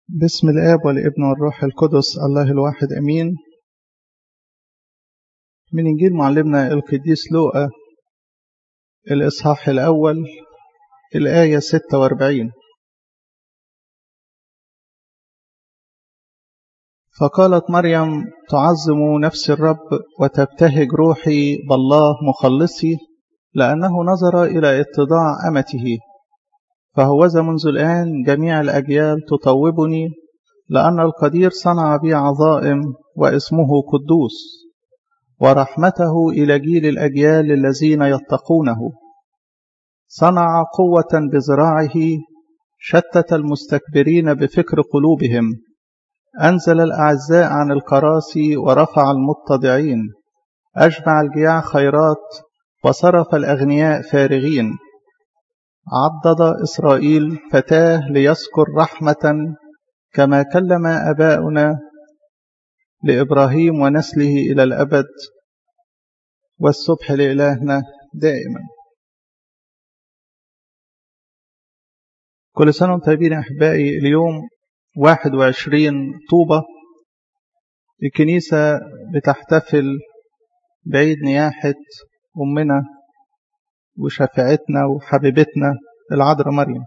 بسم الآب والابن والروح القدس الله الواحد أمين من إنجيل معلمنا القديس لوقا الإصحاح الأول الآية 46 فقالت مريم تعظم نفس الرب وتبتهج روحي بالله مخلصي لأنه نظر إلى اتضاع أمته فهوذا منذ الآن جميع الأجيال تطوبني لأن القدير صنع بي عظائم واسمه قدوس ورحمته إلى جيل الأجيال الذين يتقونه صنع قوة بذراعه شتت المستكبرين بفكر قلوبهم أنزل الأعزاء عن الكراسي ورفع المتضعين أجمع الجياع خيرات وصرف الأغنياء فارغين عضد إسرائيل فتاه ليذكر رحمة كما كلم أباؤنا لإبراهيم ونسله إلى الأبد والصبح لإلهنا دائما كل سنة وانتم طيبين أحبائي اليوم 21 طوبة الكنيسة بتحتفل بعيد نياحة أمنا وشفاعتنا وحبيبتنا العذراء مريم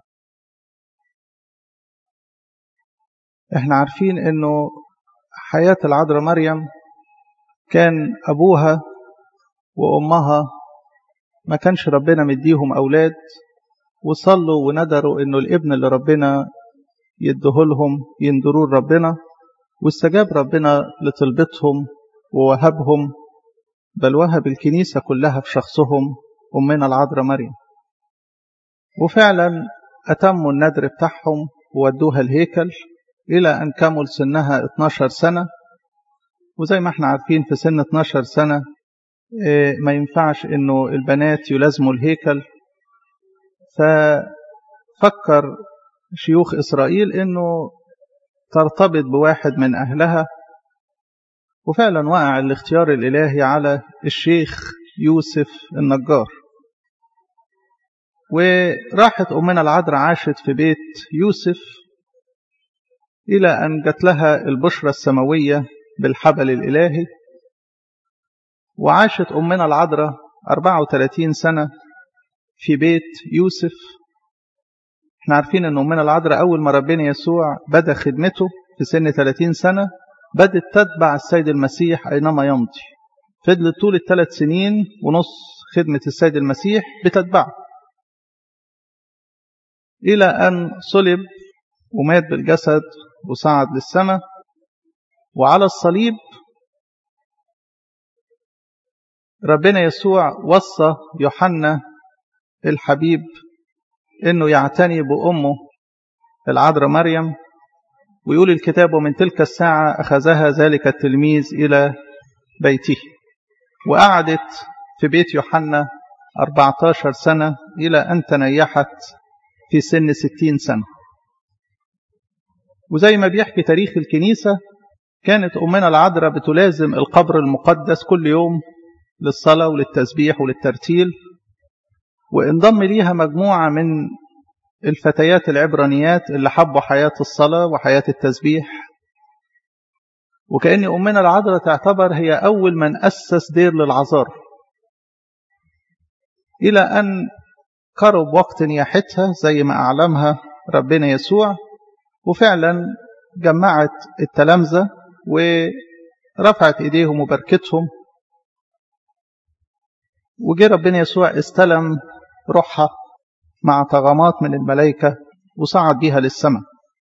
احنا عارفين انه حياة العذراء مريم كان ابوها وامها ما كانش ربنا مديهم اولاد وصلوا وندروا انه الابن اللي ربنا يديهولهم يندروه ربنا واستجاب ربنا لطلبتهم ووهبهم بل وهب الكنيسة كلها في شخصهم أمنا العذراء مريم وفعلا أتموا الندر بتاعهم وودوها الهيكل إلى أن كمل سنها 12 سنة وزي ما احنا عارفين في سن 12 سنة ما ينفعش انه البنات يلازموا الهيكل ففكر شيوخ إسرائيل انه ترتبط بواحد من أهلها وفعلا وقع الاختيار الإلهي على الشيخ يوسف النجار وراحت أمنا العذراء عاشت في بيت يوسف إلى أن جت لها البشرى السماوية بالحبل الإلهي وعاشت أمنا العذراء 34 سنة في بيت يوسف احنا عارفين أن أمنا العذراء أول ما ربنا يسوع بدأ خدمته في سن 30 سنة بدأت تتبع السيد المسيح أينما يمضي فضلت طول الثلاث سنين ونص خدمة السيد المسيح بتتبعه إلى أن صلب ومات بالجسد وصعد للسماء وعلى الصليب ربنا يسوع وصى يوحنا الحبيب انه يعتني بامه العذراء مريم ويقول الكتاب ومن تلك الساعه اخذها ذلك التلميذ الى بيته وقعدت في بيت يوحنا 14 سنه الى ان تنيحت في سن 60 سنه وزي ما بيحكي تاريخ الكنيسة كانت أمنا العذراء بتلازم القبر المقدس كل يوم للصلاة وللتسبيح وللترتيل وانضم ليها مجموعة من الفتيات العبرانيات اللي حبوا حياة الصلاة وحياة التسبيح وكأن أمنا العذراء تعتبر هي أول من أسس دير للعذار إلى أن قرب وقت نياحتها زي ما أعلمها ربنا يسوع وفعلا جمعت التلامذة ورفعت ايديهم وبركتهم وجه ربنا يسوع استلم روحها مع طغمات من الملائكة وصعد بيها للسماء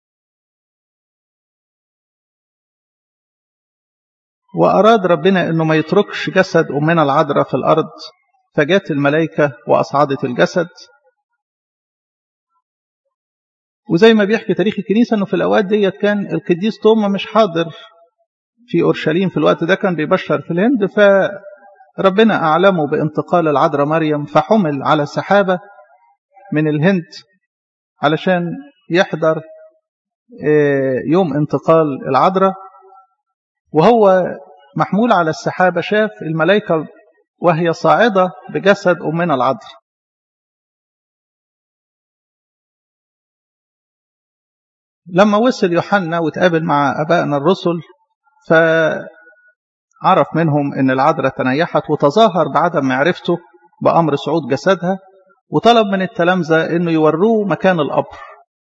وأراد ربنا أنه ما يتركش جسد أمنا العذراء في الأرض فجات الملائكة وأصعدت الجسد وزي ما بيحكي تاريخ الكنيسة أنه في الأوقات ديت كان القديس توما مش حاضر في أورشليم في الوقت ده كان بيبشر في الهند فربنا أعلمه بانتقال العذراء مريم فحمل على سحابة من الهند علشان يحضر يوم انتقال العذراء وهو محمول على السحابة شاف الملائكة وهي صاعدة بجسد أمنا العذراء لما وصل يوحنا وتقابل مع أبائنا الرسل فعرف منهم أن العذراء تنيحت وتظاهر بعدم معرفته بأمر صعود جسدها وطلب من التلامذة أنه يوروه مكان القبر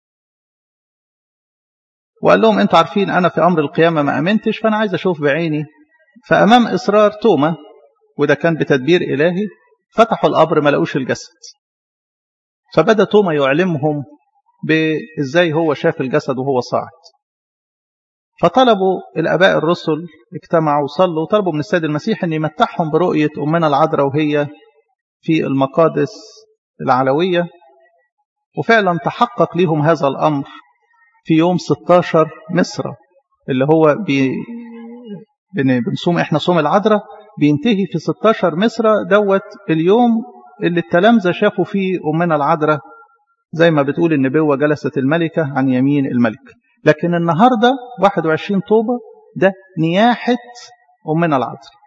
وقال لهم أنتوا عارفين أنا في أمر القيامة ما أمنتش فأنا عايز أشوف بعيني فأمام إصرار توما وده كان بتدبير إلهي فتحوا القبر ما لقوش الجسد فبدأ توما يعلمهم بإزاي هو شاف الجسد وهو صاعد فطلبوا الآباء الرسل اجتمعوا وصلوا وطلبوا من السيد المسيح أن يمتعهم برؤية أمنا العذراء وهي في المقادس العلوية وفعلا تحقق لهم هذا الأمر في يوم 16 مصر اللي هو بي بنصوم احنا صوم العذراء بينتهي في 16 مصر دوت اليوم اللي التلامذة شافوا فيه أمنا العذراء زي ما بتقول النبوة جلست الملكة عن يمين الملك لكن النهاردة 21 طوبة ده نياحة أمنا العذراء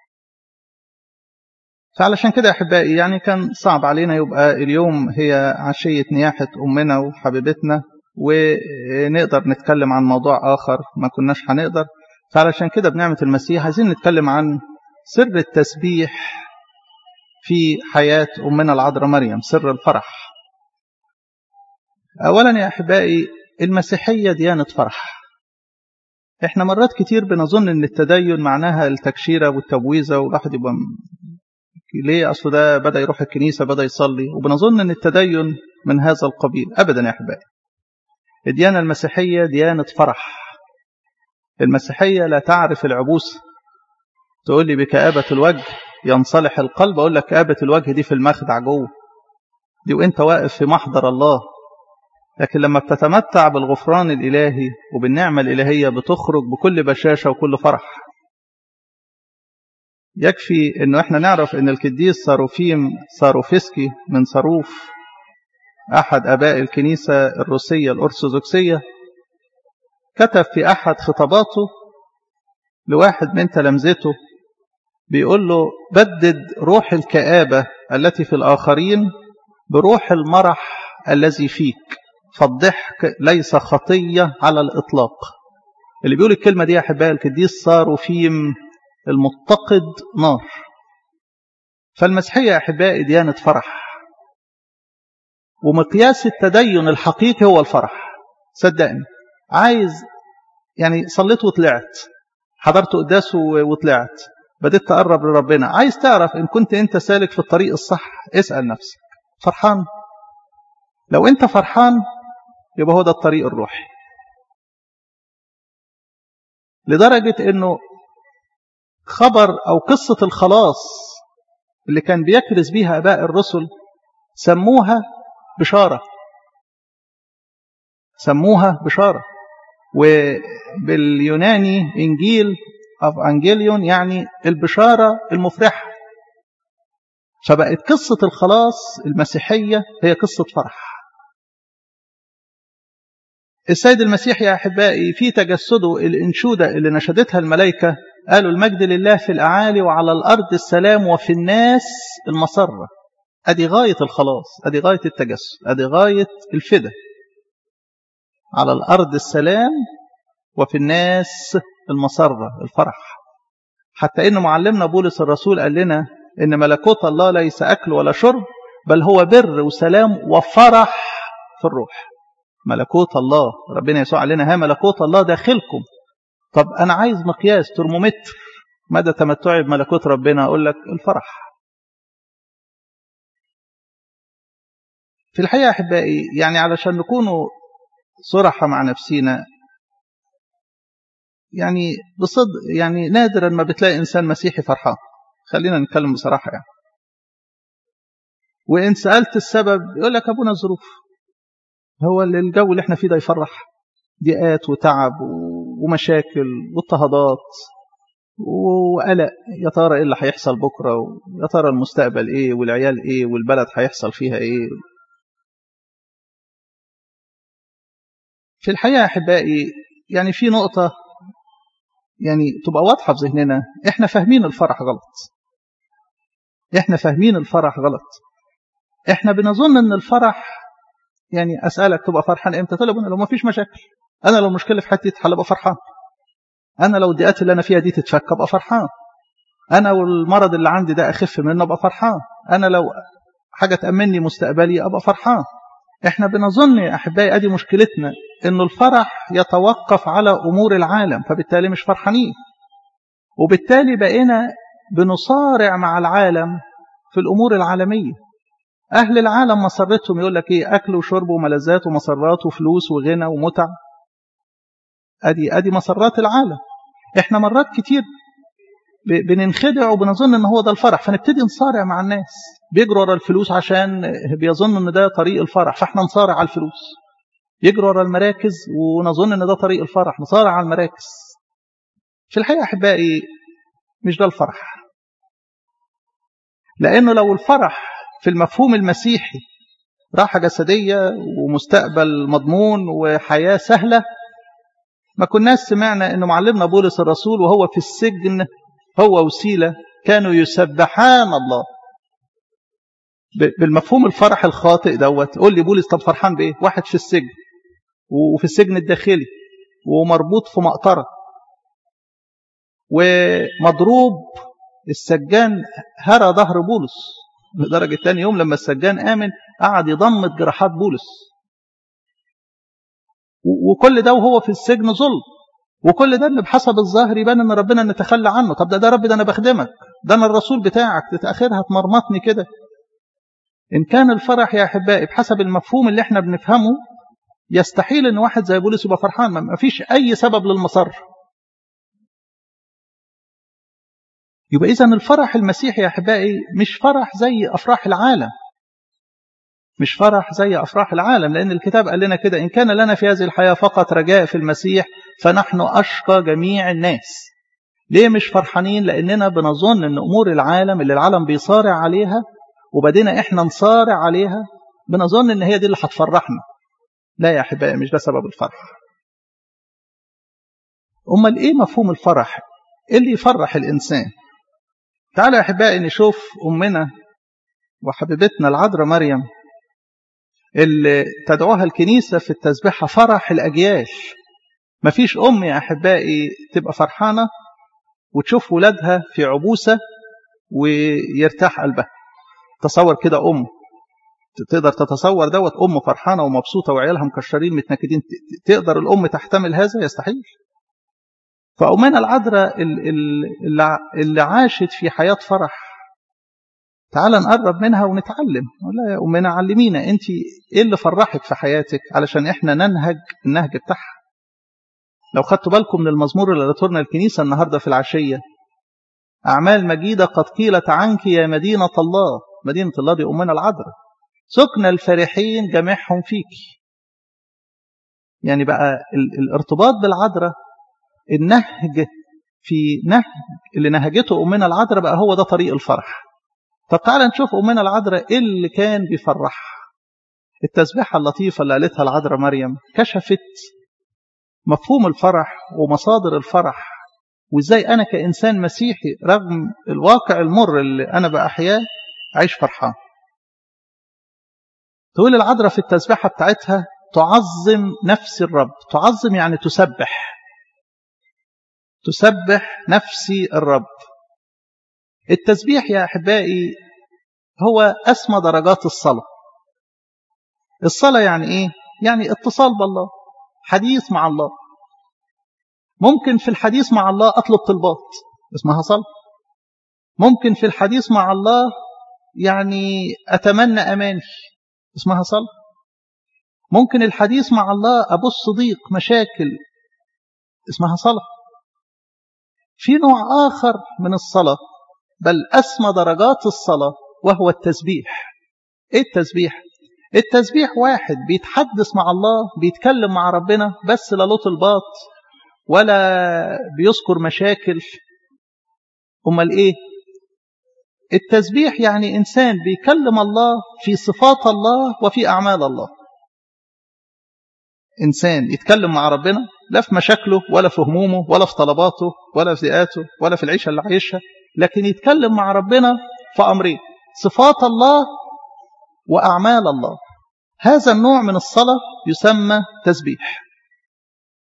فعلشان كده أحبائي يعني كان صعب علينا يبقى اليوم هي عشية نياحة أمنا وحبيبتنا ونقدر نتكلم عن موضوع آخر ما كناش هنقدر فعلشان كده بنعمة المسيح عايزين نتكلم عن سر التسبيح في حياة أمنا العذراء مريم سر الفرح أولا يا أحبائي المسيحية ديانة فرح احنا مرات كتير بنظن ان التدين معناها التكشيرة والتبويزة والواحد يبقى ليه أصل ده بدأ يروح الكنيسة بدأ يصلي وبنظن ان التدين من هذا القبيل أبدا يا أحبائي الديانة المسيحية ديانة فرح المسيحية لا تعرف العبوس تقول لي بكآبة الوجه ينصلح القلب أقول لك كآبة الوجه دي في المخدع جوه دي وانت واقف في محضر الله لكن لما بتتمتع بالغفران الإلهي وبالنعمة الإلهية بتخرج بكل بشاشة وكل فرح يكفي انه احنا نعرف ان القديس صاروفيم صاروفسكي من صاروف احد اباء الكنيسة الروسية الارثوذكسية كتب في احد خطاباته لواحد من تلامذته بيقول له بدد روح الكآبة التي في الآخرين بروح المرح الذي فيك فالضحك ليس خطية على الإطلاق اللي بيقول الكلمة دي يا أحبائي القديس صاروا فيم المتقد نار فالمسيحية يا أحبائي ديانة فرح ومقياس التدين الحقيقي هو الفرح صدقني عايز يعني صليت وطلعت حضرت قداس وطلعت بديت تقرب لربنا عايز تعرف إن كنت أنت سالك في الطريق الصح اسأل نفسك فرحان لو أنت فرحان يبقى هو ده الطريق الروحي لدرجة أنه خبر أو قصة الخلاص اللي كان بيكرز بيها أباء الرسل سموها بشارة سموها بشارة وباليوناني إنجيل أو أنجيليون يعني البشارة المفرحة فبقت قصة الخلاص المسيحية هي قصة فرح السيد المسيح يا أحبائي في تجسده الإنشودة اللي نشدتها الملائكة قالوا المجد لله في الأعالي وعلى الأرض السلام وفي الناس المسرة أدي غاية الخلاص أدي غاية التجسد أدي غاية الفدا على الأرض السلام وفي الناس المسرة الفرح حتى إن معلمنا بولس الرسول قال لنا إن ملكوت الله ليس أكل ولا شرب بل هو بر وسلام وفرح في الروح ملكوت الله ربنا يسوع قال لنا ها ملكوت الله داخلكم طب أنا عايز مقياس ترمومتر مدى تمتعي بملكوت ربنا أقول لك الفرح في الحقيقة أحبائي يعني علشان نكونوا صرحة مع نفسينا يعني بصدق يعني نادرا ما بتلاقي إنسان مسيحي فرحان خلينا نتكلم بصراحة يعني وإن سألت السبب يقول لك أبونا الظروف هو الجو اللي احنا فيه ده يفرح ضيقات وتعب ومشاكل واضطهادات وقلق يا ترى ايه اللي هيحصل بكره ويا ترى المستقبل ايه والعيال ايه والبلد هيحصل فيها ايه في الحقيقه احبائي يعني في نقطه يعني تبقى واضحه في ذهننا احنا فاهمين الفرح غلط احنا فاهمين الفرح غلط احنا بنظن ان الفرح يعني اسالك تبقى فرحان امتى تقول لو ما فيش مشاكل أنا لو المشكلة في حتة تتحل أبقى فرحان أنا لو الضيقات اللي أنا فيها دي تتفك أبقى فرحان أنا والمرض اللي عندي ده أخف منه أبقى فرحان أنا لو حاجة تأمني مستقبلي أبقى فرحان إحنا بنظن يا أحبائي أدي مشكلتنا إنه الفرح يتوقف على أمور العالم فبالتالي مش فرحانين وبالتالي بقينا بنصارع مع العالم في الأمور العالمية أهل العالم مسرتهم يقول لك إيه أكل وشرب وملذات ومسرات وفلوس وغنى ومتع أدي أدي مسرات العالم إحنا مرات كتير بننخدع وبنظن ان هو ده الفرح فنبتدي نصارع مع الناس بيجروا ورا الفلوس عشان بيظن ان ده طريق الفرح فاحنا نصارع على الفلوس يجروا ورا المراكز ونظن ان ده طريق الفرح نصارع على المراكز في الحقيقه احبائي مش ده الفرح لانه لو الفرح في المفهوم المسيحي راحه جسديه ومستقبل مضمون وحياه سهله ما كناش سمعنا انه معلمنا بولس الرسول وهو في السجن هو وسيلة كانوا يسبحان الله بالمفهوم الفرح الخاطئ دوت قول لي بولس طب فرحان بايه واحد في السجن وفي السجن الداخلي ومربوط في مقطرة ومضروب السجان هرى ظهر بولس لدرجة تاني يوم لما السجان آمن قعد يضمد جراحات بولس وكل ده وهو في السجن ظلم وكل ده بحسب الظاهر يبان ان ربنا نتخلى عنه طب ده ده رب ده انا بخدمك ده انا الرسول بتاعك تتاخرها تمرمطني كده ان كان الفرح يا احبائي بحسب المفهوم اللي احنا بنفهمه يستحيل ان واحد زي بولس يبقى فرحان ما فيش اي سبب للمسر يبقى اذا الفرح المسيحي يا احبائي مش فرح زي افراح العالم مش فرح زي أفراح العالم لأن الكتاب قال لنا كده إن كان لنا في هذه الحياة فقط رجاء في المسيح فنحن أشقى جميع الناس ليه مش فرحانين لأننا بنظن أن أمور العالم اللي العالم بيصارع عليها وبدينا إحنا نصارع عليها بنظن أن هي دي اللي هتفرحنا لا يا أحبائي مش ده سبب الفرح أمال إيه مفهوم الفرح إيه اللي يفرح الإنسان تعالوا يا أحبائي نشوف أمنا وحبيبتنا العذراء مريم اللي تدعوها الكنيسة في التسبيحة فرح الأجيال مفيش أم يا أحبائي تبقى فرحانة وتشوف ولادها في عبوسة ويرتاح قلبها تصور كده أم تقدر تتصور دوت أم فرحانة ومبسوطة وعيالها مكشرين متنكدين تقدر الأم تحتمل هذا يستحيل فأمنا العذراء اللي عاشت في حياة فرح تعال نقرب منها ونتعلم ولا يا أمنا علمينا أنت إيه اللي فرحك في حياتك علشان إحنا ننهج النهج بتاعها لو خدتوا بالكم من المزمور اللي قالته لنا الكنيسة النهاردة في العشية أعمال مجيدة قد قيلت عنك يا مدينة الله مدينة الله دي أمنا العذراء سكن الفرحين جميعهم فيك يعني بقى الارتباط بالعذراء النهج في نهج اللي نهجته أمنا العذراء بقى هو ده طريق الفرح طب تعالى نشوف أمنا العذراء إيه اللي كان بيفرحها التسبيحة اللطيفة اللي قالتها العذراء مريم كشفت مفهوم الفرح ومصادر الفرح وإزاي أنا كإنسان مسيحي رغم الواقع المر اللي أنا بأحياه أعيش فرحان تقول العذراء في التسبيحة بتاعتها تعظم نفس الرب تعظم يعني تسبح تسبح نفسي الرب التسبيح يا أحبائي هو أسمى درجات الصلاة الصلاة يعني إيه؟ يعني اتصال بالله حديث مع الله ممكن في الحديث مع الله أطلب طلبات اسمها صلاة ممكن في الحديث مع الله يعني أتمنى أماني اسمها صلاة ممكن الحديث مع الله أبص ضيق مشاكل اسمها صلاة في نوع آخر من الصلاة بل أسمى درجات الصلاة وهو التسبيح إيه التسبيح؟ التسبيح واحد بيتحدث مع الله بيتكلم مع ربنا بس لا له طلبات ولا بيذكر مشاكل أمال إيه؟ التسبيح يعني إنسان بيكلم الله في صفات الله وفي أعمال الله إنسان يتكلم مع ربنا لا في مشاكله ولا في همومه ولا في طلباته ولا في ذئاته ولا في العيشة اللي عايشها لكن يتكلم مع ربنا في أمرين صفات الله وأعمال الله هذا النوع من الصلاة يسمى تسبيح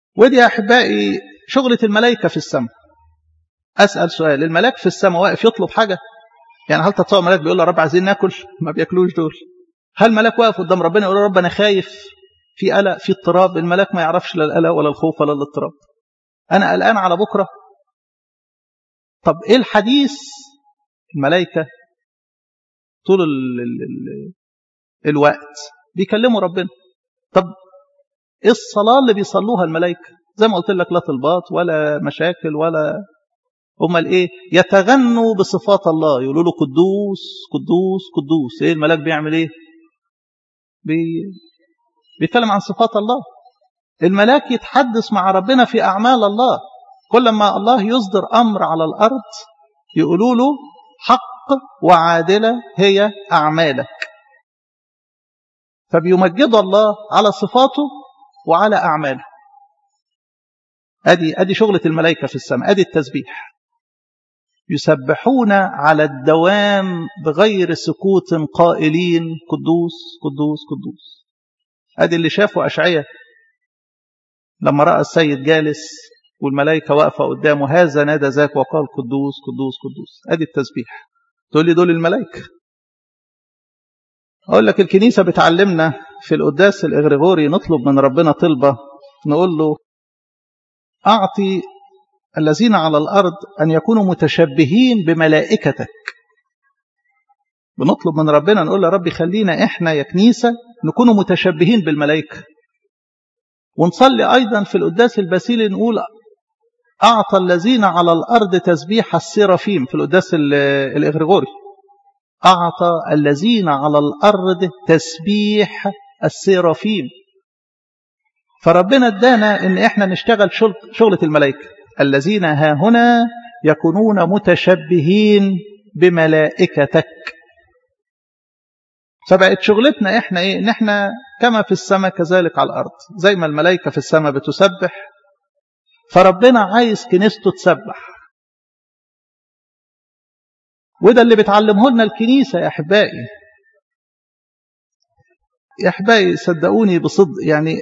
ودي يا أحبائي شغلة الملائكة في السماء أسأل سؤال الملاك في السماء واقف يطلب حاجة يعني هل تتصور ملاك بيقول له رب عايزين ناكل ما بياكلوش دول هل ملاك واقف قدام ربنا يقول له رب أنا خايف في قلق في اضطراب الملاك ما يعرفش لا القلق ولا الخوف ولا الاضطراب أنا قلقان على بكرة طب إيه الحديث الملائكة طول ال ال ال الوقت بيكلموا ربنا طب ايه الصلاة اللي بيصلوها الملائكة زي ما قلت لك لا طلبات ولا مشاكل ولا امال ايه يتغنوا بصفات الله يقولوا له قدوس قدوس قدوس ايه الملاك بيعمل ايه بي... بيتكلم عن صفات الله الملاك يتحدث مع ربنا في اعمال الله كل ما الله يصدر امر على الارض يقولوا له حق وعادله هي اعمالك فبيمجد الله على صفاته وعلى اعماله ادي ادي شغله الملائكه في السماء ادي التسبيح يسبحون على الدوام بغير سكوت قائلين قدوس قدوس قدوس ادي اللي شافه اشعياء لما راى السيد جالس والملائكه واقفه قدامه هذا نادى ذاك وقال قدوس قدوس قدوس ادي التسبيح تقول لي دول الملائكه اقول لك الكنيسه بتعلمنا في القداس الاغريغوري نطلب من ربنا طلبه نقول له اعطي الذين على الأرض أن يكونوا متشبهين بملائكتك بنطلب من ربنا نقول له ربي خلينا إحنا يا كنيسة نكونوا متشبهين بالملائكة ونصلي أيضا في القداس الباسيلي نقول أعطى الذين على الأرض تسبيح السرافيم في القداس الإغريغوري أعطى الذين على الأرض تسبيح السرافيم فربنا ادانا ان احنا نشتغل شغلة الملائكة الذين ها هنا يكونون متشبهين بملائكتك فبقت شغلتنا احنا ايه ان احنا كما في السماء كذلك على الارض زي ما الملائكه في السماء بتسبح فربنا عايز كنيسته تسبح وده اللي بتعلمه لنا الكنيسه يا احبائي يا احبائي صدقوني بصدق يعني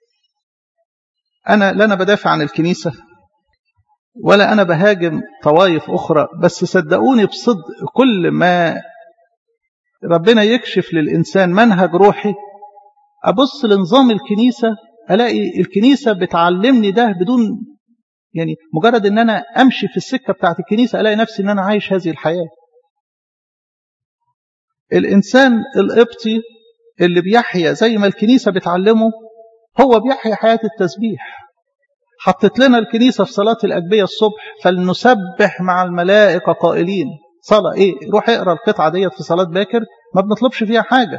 انا لا انا بدافع عن الكنيسه ولا أنا بهاجم طوائف أخرى بس صدقوني بصدق كل ما ربنا يكشف للإنسان منهج روحي أبص لنظام الكنيسة ألاقي الكنيسة بتعلمني ده بدون يعني مجرد أن أنا أمشي في السكة بتاعت الكنيسة ألاقي نفسي أن أنا عايش هذه الحياة الإنسان القبطي اللي بيحيا زي ما الكنيسة بتعلمه هو بيحيا حياة التسبيح حطت لنا الكنيسة في صلاة الأجبية الصبح فلنسبح مع الملائكة قائلين صلاة إيه روح اقرأ القطعة ديت في صلاة باكر ما بنطلبش فيها حاجة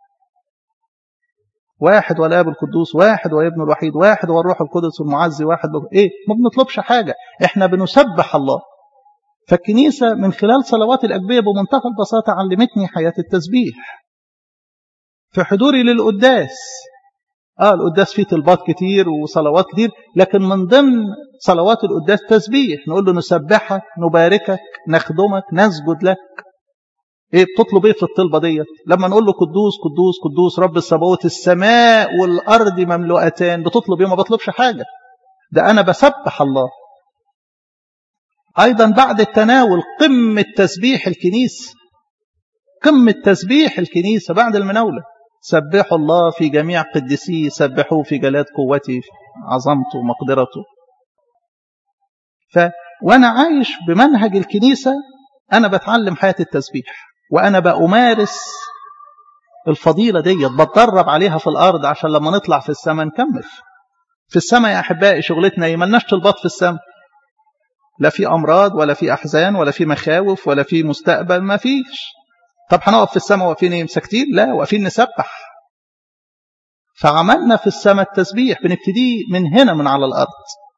واحد ولا اب القدوس واحد وابن الوحيد واحد والروح القدس المعزي واحد ايه ما بنطلبش حاجة احنا بنسبح الله فالكنيسة من خلال صلوات الأجبية بمنتهى البساطة علمتني حياة التسبيح في حضوري للقداس اه القداس فيه طلبات كتير وصلوات كتير لكن من ضمن صلوات القداس تسبيح نقول له نسبحك نباركك نخدمك نسجد لك ايه بتطلب ايه في الطلبه ديت لما نقول له قدوس قدوس قدوس رب السماوات السماء والارض مملوءتان بتطلب ايه ما بطلبش حاجه ده انا بسبح الله ايضا بعد التناول قمه تسبيح الكنيسه قمه تسبيح الكنيسه بعد المناوله سبحوا الله في جميع قدسيه سبحوه في جلاد قوته عظمته ومقدرته ف وانا عايش بمنهج الكنيسه انا بتعلم حياه التسبيح وانا بأمارس الفضيله ديت بتدرب عليها في الارض عشان لما نطلع في السماء نكمل في السماء يا احبائي شغلتنا ايه ملناش طلبات في السماء لا في امراض ولا في احزان ولا في مخاوف ولا في مستقبل ما فيش طب هنقف في السماء واقفين ايه مساكتين لا واقفين نسبح فعملنا في السماء التسبيح بنبتدي من هنا من على الارض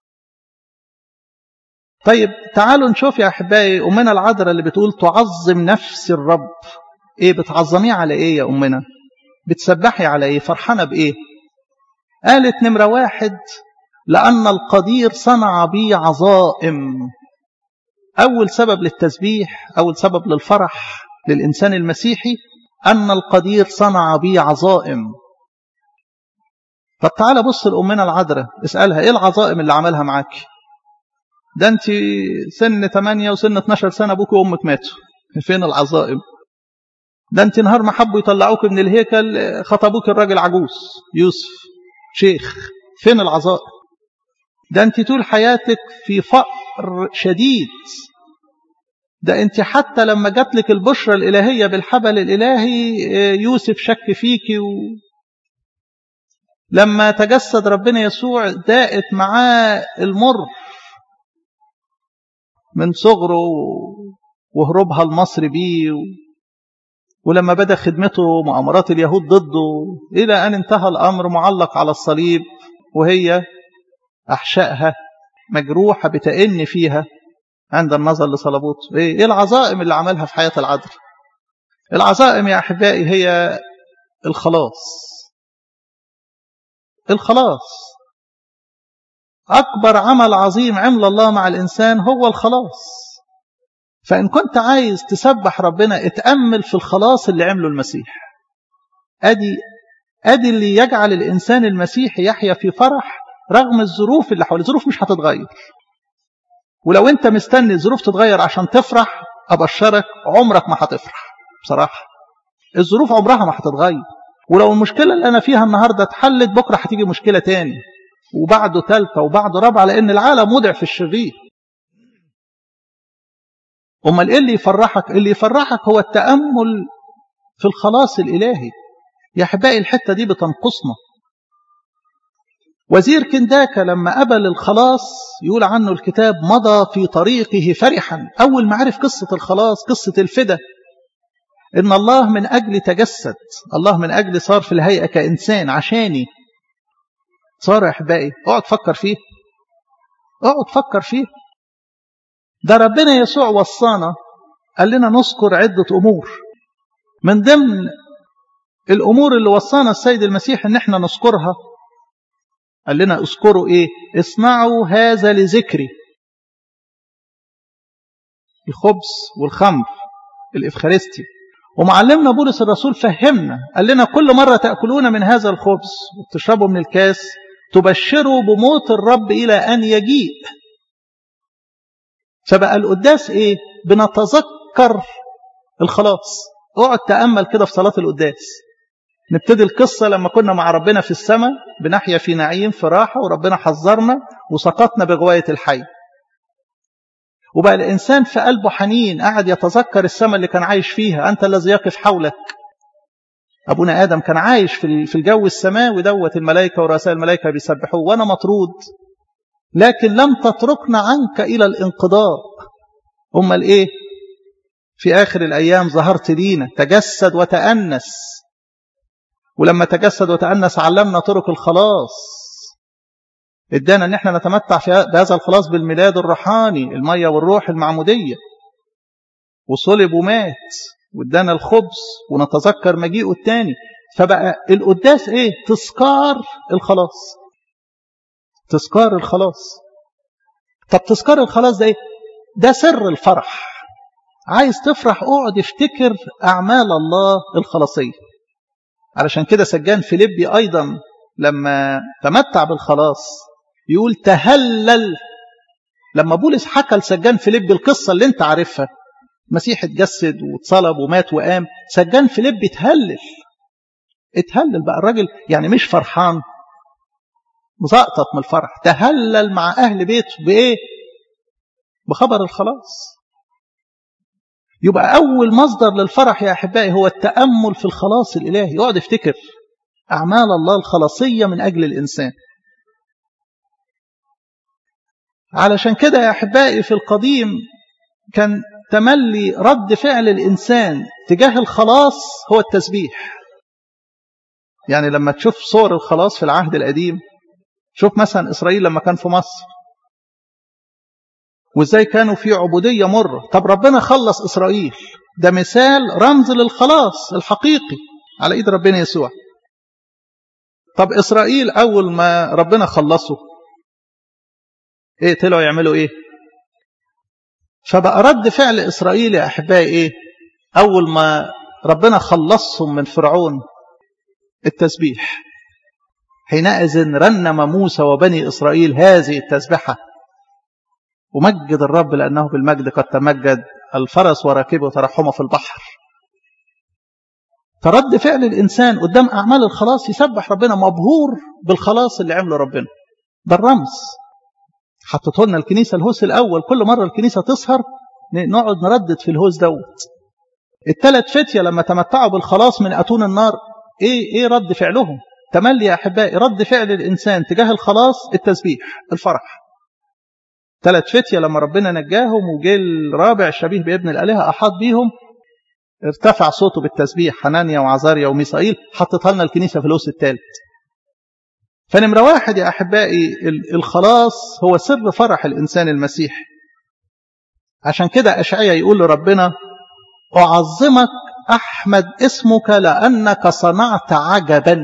طيب تعالوا نشوف يا احبائي امنا العذراء اللي بتقول تعظم نفس الرب ايه بتعظميه على ايه يا امنا بتسبحي على ايه فرحانه بايه قالت نمره واحد لان القدير صنع بي عظائم اول سبب للتسبيح اول سبب للفرح للإنسان المسيحي أن القدير صنع بي عظائم طب تعالى بص لأمنا العذراء اسألها ايه العظائم اللي عملها معاك ده انت سن 8 وسن 12 سنة ابوك وامك ماتوا فين العظائم ده انت نهار ما حبوا يطلعوك من الهيكل خطبوك الراجل عجوز يوسف شيخ فين العظائم ده انت طول حياتك في فقر شديد ده انت حتى لما جات لك البشرى الإلهية بالحبل الإلهي يوسف شك فيكي و... لما تجسد ربنا يسوع داقت معاه المر من صغره وهروبها المصري بيه و... ولما بدأ خدمته مؤامرات اليهود ضده إلى أن انتهى الأمر معلق على الصليب وهي أحشائها مجروحة بتأن فيها عند النظر لصلبوت إيه العظائم اللي عملها في حياة العذر العظائم يا أحبائي هي الخلاص الخلاص أكبر عمل عظيم عمل الله مع الإنسان هو الخلاص فإن كنت عايز تسبح ربنا اتأمل في الخلاص اللي عمله المسيح أدي أدي اللي يجعل الإنسان المسيحي يحيا في فرح رغم الظروف اللي حواليه الظروف مش هتتغير ولو انت مستني الظروف تتغير عشان تفرح ابشرك عمرك ما هتفرح بصراحه الظروف عمرها ما هتتغير ولو المشكله اللي انا فيها النهارده اتحلت بكره هتيجي مشكله تاني وبعده ثالثه وبعده رابعه لان العالم مدع في الشرير امال ايه اللي يفرحك اللي يفرحك هو التامل في الخلاص الالهي يا احبائي الحته دي بتنقصنا وزير كنداكا لما قبل الخلاص يقول عنه الكتاب مضى في طريقه فرحا أول ما عرف قصة الخلاص قصة الفدا إن الله من أجل تجسد الله من أجل صار في الهيئة كإنسان عشاني صار يا أحبائي اقعد فكر فيه اقعد فكر فيه ده ربنا يسوع وصانا قال لنا نذكر عدة أمور من ضمن الأمور اللي وصانا السيد المسيح إن احنا نذكرها قال لنا اذكروا ايه اصنعوا هذا لذكري الخبز والخمر الافخارستي ومعلمنا بولس الرسول فهمنا قال لنا كل مرة تأكلون من هذا الخبز وتشربوا من الكاس تبشروا بموت الرب إلى أن يجيء فبقى القداس إيه بنتذكر الخلاص اقعد تأمل كده في صلاة القداس نبتدي القصة لما كنا مع ربنا في السماء بنحيا في نعيم في راحة وربنا حذرنا وسقطنا بغواية الحي وبقى الإنسان في قلبه حنين قاعد يتذكر السماء اللي كان عايش فيها أنت الذي يقف حولك أبونا آدم كان عايش في الجو السماوي دوت الملائكة ورؤساء الملائكة بيسبحوه وأنا مطرود لكن لم تتركنا عنك إلى الانقضاء أمال إيه في آخر الأيام ظهرت لينا تجسد وتأنس ولما تجسد وتأنس علمنا طرق الخلاص ادانا ان احنا نتمتع في بهذا الخلاص بالميلاد الروحاني المية والروح المعمودية وصلب ومات وادانا الخبز ونتذكر مجيئه الثاني فبقى القداس ايه تذكار الخلاص تذكار الخلاص طب تذكار الخلاص ده ايه ده سر الفرح عايز تفرح اقعد افتكر اعمال الله الخلاصيه علشان كده سجان فيليبي أيضا لما تمتع بالخلاص يقول تهلل لما بولس حكى لسجان فيليبي القصة اللي انت عارفها المسيح اتجسد واتصلب ومات وقام سجان فيليبي اتهلل اتهلل بقى الراجل يعني مش فرحان مزقطط من الفرح تهلل مع أهل بيته بإيه بخبر الخلاص يبقى أول مصدر للفرح يا أحبائي هو التأمل في الخلاص الإلهي يقعد يفتكر أعمال الله الخلاصية من أجل الإنسان علشان كده يا أحبائي في القديم كان تملي رد فعل الإنسان تجاه الخلاص هو التسبيح يعني لما تشوف صور الخلاص في العهد القديم شوف مثلا إسرائيل لما كان في مصر وازاي كانوا في عبودية مرة طب ربنا خلص إسرائيل ده مثال رمز للخلاص الحقيقي على إيد ربنا يسوع طب إسرائيل أول ما ربنا خلصه إيه طلعوا يعملوا إيه فبقى رد فعل إسرائيل يا أحبائي إيه أول ما ربنا خلصهم من فرعون التسبيح حينئذ رنم موسى وبني إسرائيل هذه التسبحة ومجد الرب لأنه بالمجد قد تمجد الفرس وراكبه ترحمه في البحر فرد فعل الإنسان قدام أعمال الخلاص يسبح ربنا مبهور بالخلاص اللي عمله ربنا ده الرمز حطته لنا الكنيسة الهوس الأول كل مرة الكنيسة تسهر نقعد نردد في الهوس دوت الثلاث فتية لما تمتعوا بالخلاص من أتون النار إيه, إيه رد فعلهم تملي يا أحبائي رد فعل الإنسان تجاه الخلاص التسبيح الفرح ثلاث فتية لما ربنا نجاهم وجه الرابع الشبيه بابن الآلهة أحاط بيهم ارتفع صوته بالتسبيح حنانيا وعزاريا وميسائيل حطتها لنا الكنيسة في الأوس الثالث فنمرة واحد يا أحبائي الخلاص هو سر فرح الإنسان المسيحي عشان كده أشعيا يقول لربنا أعظمك أحمد اسمك لأنك صنعت عجبا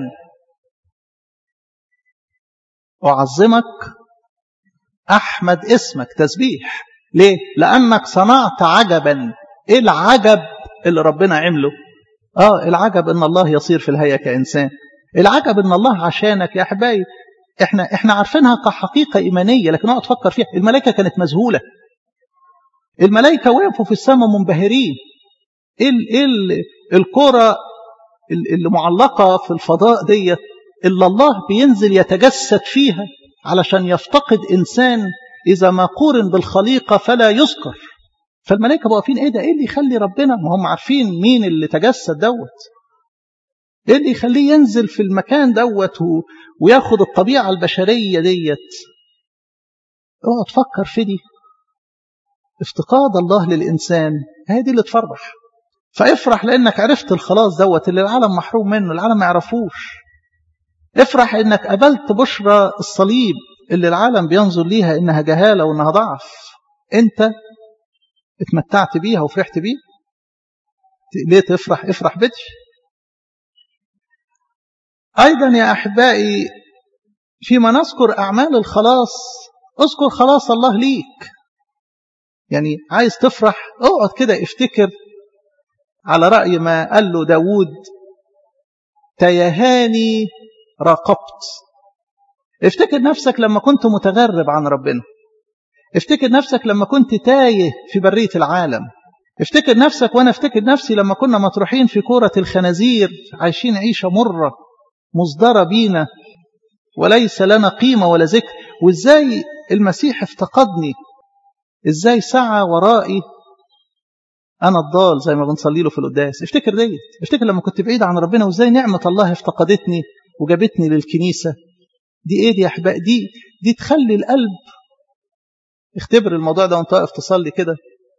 أعظمك أحمد اسمك تسبيح ليه؟ لأنك صنعت عجبا إيه العجب اللي ربنا عمله آه العجب إن الله يصير في الهيئة كإنسان العجب إن الله عشانك يا أحبائي إحنا, إحنا عارفينها كحقيقة إيمانية لكن اقعد تفكر فيها الملائكة كانت مذهولة الملائكة وقفوا في السماء منبهرين إيه, إيه الكرة اللي معلقة في الفضاء ديت إلا الله بينزل يتجسد فيها علشان يفتقد إنسان إذا ما قورن بالخليقة فلا يذكر فالملائكة واقفين إيه ده إيه اللي يخلي ربنا ما هم عارفين مين اللي تجسد دوت إيه اللي يخليه ينزل في المكان دوت وياخد الطبيعة البشرية ديت اوعى تفكر في دي افتقاد الله للإنسان هذه اللي تفرح فافرح لأنك عرفت الخلاص دوت اللي العالم محروم منه العالم ما يعرفوش افرح انك قبلت بشرى الصليب اللي العالم بينظر ليها انها جهاله وانها ضعف انت اتمتعت بيها وفرحت بيها ليه تفرح افرح بدش ايضا يا احبائي فيما نذكر اعمال الخلاص اذكر خلاص الله ليك يعني عايز تفرح اقعد كده افتكر على رأي ما قال له داود تيهاني راقبت افتكر نفسك لما كنت متغرب عن ربنا افتكر نفسك لما كنت تايه في برية العالم افتكر نفسك وانا افتكر نفسي لما كنا مطروحين في كورة الخنازير عايشين عيشة مرة مصدرة بينا وليس لنا قيمة ولا ذكر وازاي المسيح افتقدني ازاي سعى ورائي انا الضال زي ما بنصلي له في القداس افتكر ديت افتكر لما كنت بعيد عن ربنا وازاي نعمة الله افتقدتني وجابتني للكنيسة دي ايه دي يا احباء دي دي تخلي القلب اختبر الموضوع ده وانت واقف تصلي كده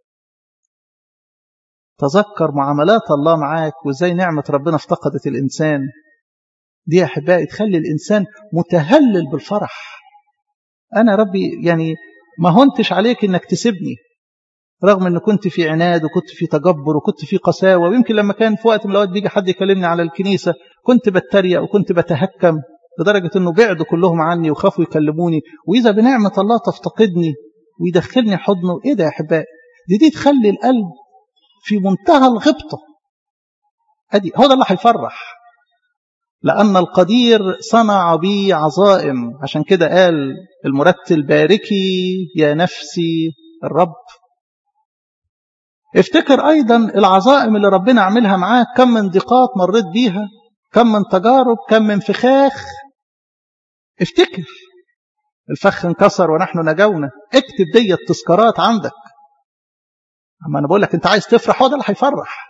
تذكر معاملات الله معاك وازاي نعمة ربنا افتقدت الإنسان دي يا أحبائي تخلي الإنسان متهلل بالفرح أنا ربي يعني ما هنتش عليك إنك تسيبني رغم إن كنت في عناد وكنت في تجبر وكنت في قساوة ويمكن لما كان في وقت من الأوقات بيجي حد يكلمني على الكنيسة كنت بتريق وكنت بتهكم لدرجة إنه بعدوا كلهم عني وخافوا يكلموني وإذا بنعمة الله تفتقدني ويدخلني حضنه إيه ده يا أحبائي دي دي تخلي القلب في منتهى الغبطة أدي هو ده اللي هيفرح لأن القدير صنع بي عظائم عشان كده قال المرتل باركي يا نفسي الرب افتكر أيضا العظائم اللي ربنا عملها معاك كم من ضيقات مريت بيها كم من تجارب كم من فخاخ افتكر الفخ انكسر ونحن نجونا اكتب دي التذكارات عندك اما انا بقول لك انت عايز تفرح هو ده اللي هيفرح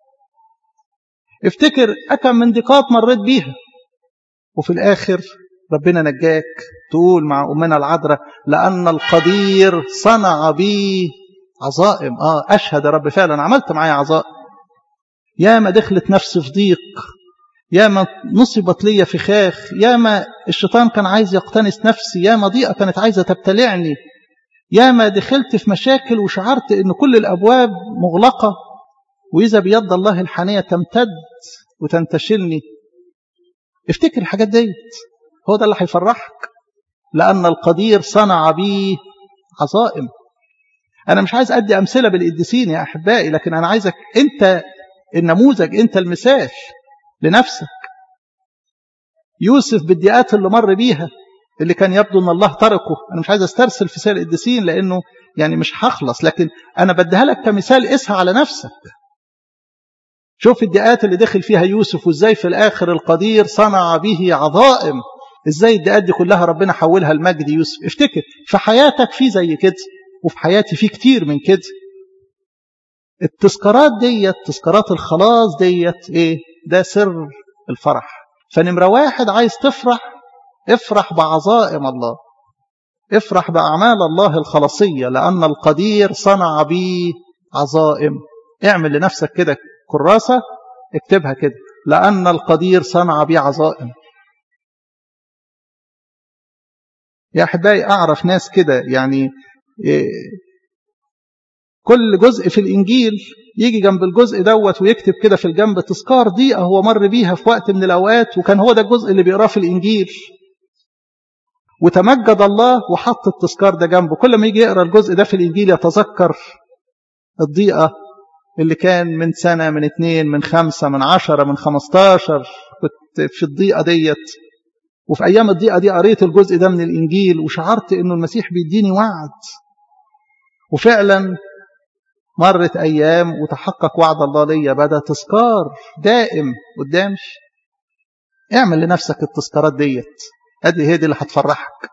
افتكر أكم من ضيقات مريت بيها وفي الآخر ربنا نجاك تقول مع أمنا العذراء لأن القدير صنع بي عظائم آه أشهد يا رب فعلا عملت معايا عظائم يا ما دخلت نفسي في ضيق يا ما نصبت لي فخاخ يا ما الشيطان كان عايز يقتنس نفسي يا ما ضيقة كانت عايزة تبتلعني يا ما دخلت في مشاكل وشعرت ان كل الابواب مغلقه واذا بيد الله الحنيه تمتد وتنتشلني افتكر الحاجات ديت هو ده اللي هيفرحك لان القدير صنع بي عظائم انا مش عايز ادي امثله بالقديسين يا احبائي لكن انا عايزك انت النموذج انت المثال لنفسك يوسف بالضيقات اللي مر بيها اللي كان يبدو ان الله تركه انا مش عايز استرسل في سير القديسين لانه يعني مش هخلص لكن انا بديها لك كمثال قسها على نفسك شوف الدقات اللي دخل فيها يوسف وازاي في الاخر القدير صنع به عظائم ازاي الدقات دي كلها ربنا حولها لمجد يوسف افتكر في حياتك في زي كده وفي حياتي في كتير من كده التذكارات ديت تذكارات الخلاص ديت ايه ده سر الفرح فنمرة واحد عايز تفرح افرح بعظائم الله افرح بأعمال الله الخلاصية لأن القدير صنع بي عظائم اعمل لنفسك كده كراسة اكتبها كده لأن القدير صنع بي عظائم يا أحبائي أعرف ناس كده يعني إيه كل جزء في الإنجيل يجي جنب الجزء دوت ويكتب كده في الجنب تذكار ضيقة هو مر بيها في وقت من الأوقات وكان هو ده الجزء اللي بيقراه في الإنجيل وتمجد الله وحط التذكار ده جنبه كل ما يجي يقرا الجزء ده في الإنجيل يتذكر الضيقة اللي كان من سنة من اتنين من خمسة من عشرة من خمستاشر كنت في الضيقة ديت وفي أيام الضيقة دي قريت الجزء ده من الإنجيل وشعرت إنه المسيح بيديني وعد وفعلا مرت أيام وتحقق وعد الله ليا بدا تذكار دائم قدامش اعمل لنفسك التذكارات ديت ادي هي دي اللي هتفرحك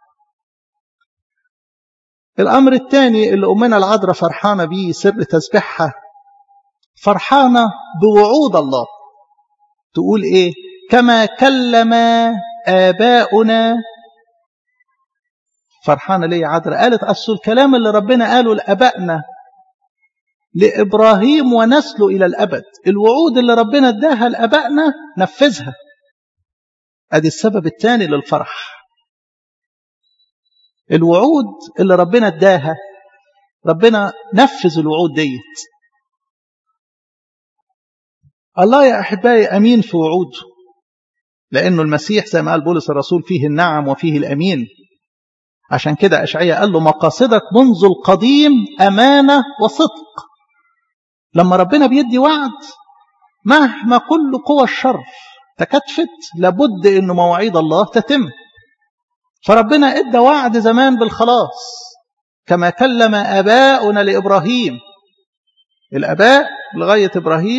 الأمر الثاني اللي أمنا العذراء فرحانة بيه سر تسبيحها فرحانة بوعود الله تقول إيه كما كلم آباؤنا فرحانة ليه عذراء قالت أصل الكلام اللي ربنا قاله لأبائنا لإبراهيم ونسله إلى الأبد الوعود اللي ربنا اداها لأبائنا نفذها أدي السبب الثاني للفرح الوعود اللي ربنا اداها ربنا نفذ الوعود ديت الله يا أحبائي أمين في وعوده لأنه المسيح زي ما قال بولس الرسول فيه النعم وفيه الأمين عشان كده أشعية قال له مقاصدك منذ القديم أمانة وصدق لما ربنا بيدي وعد مهما كل قوى الشر تكتفت لابد أن مواعيد الله تتم فربنا ادى وعد زمان بالخلاص كما كلم آباؤنا لإبراهيم الآباء لغاية إبراهيم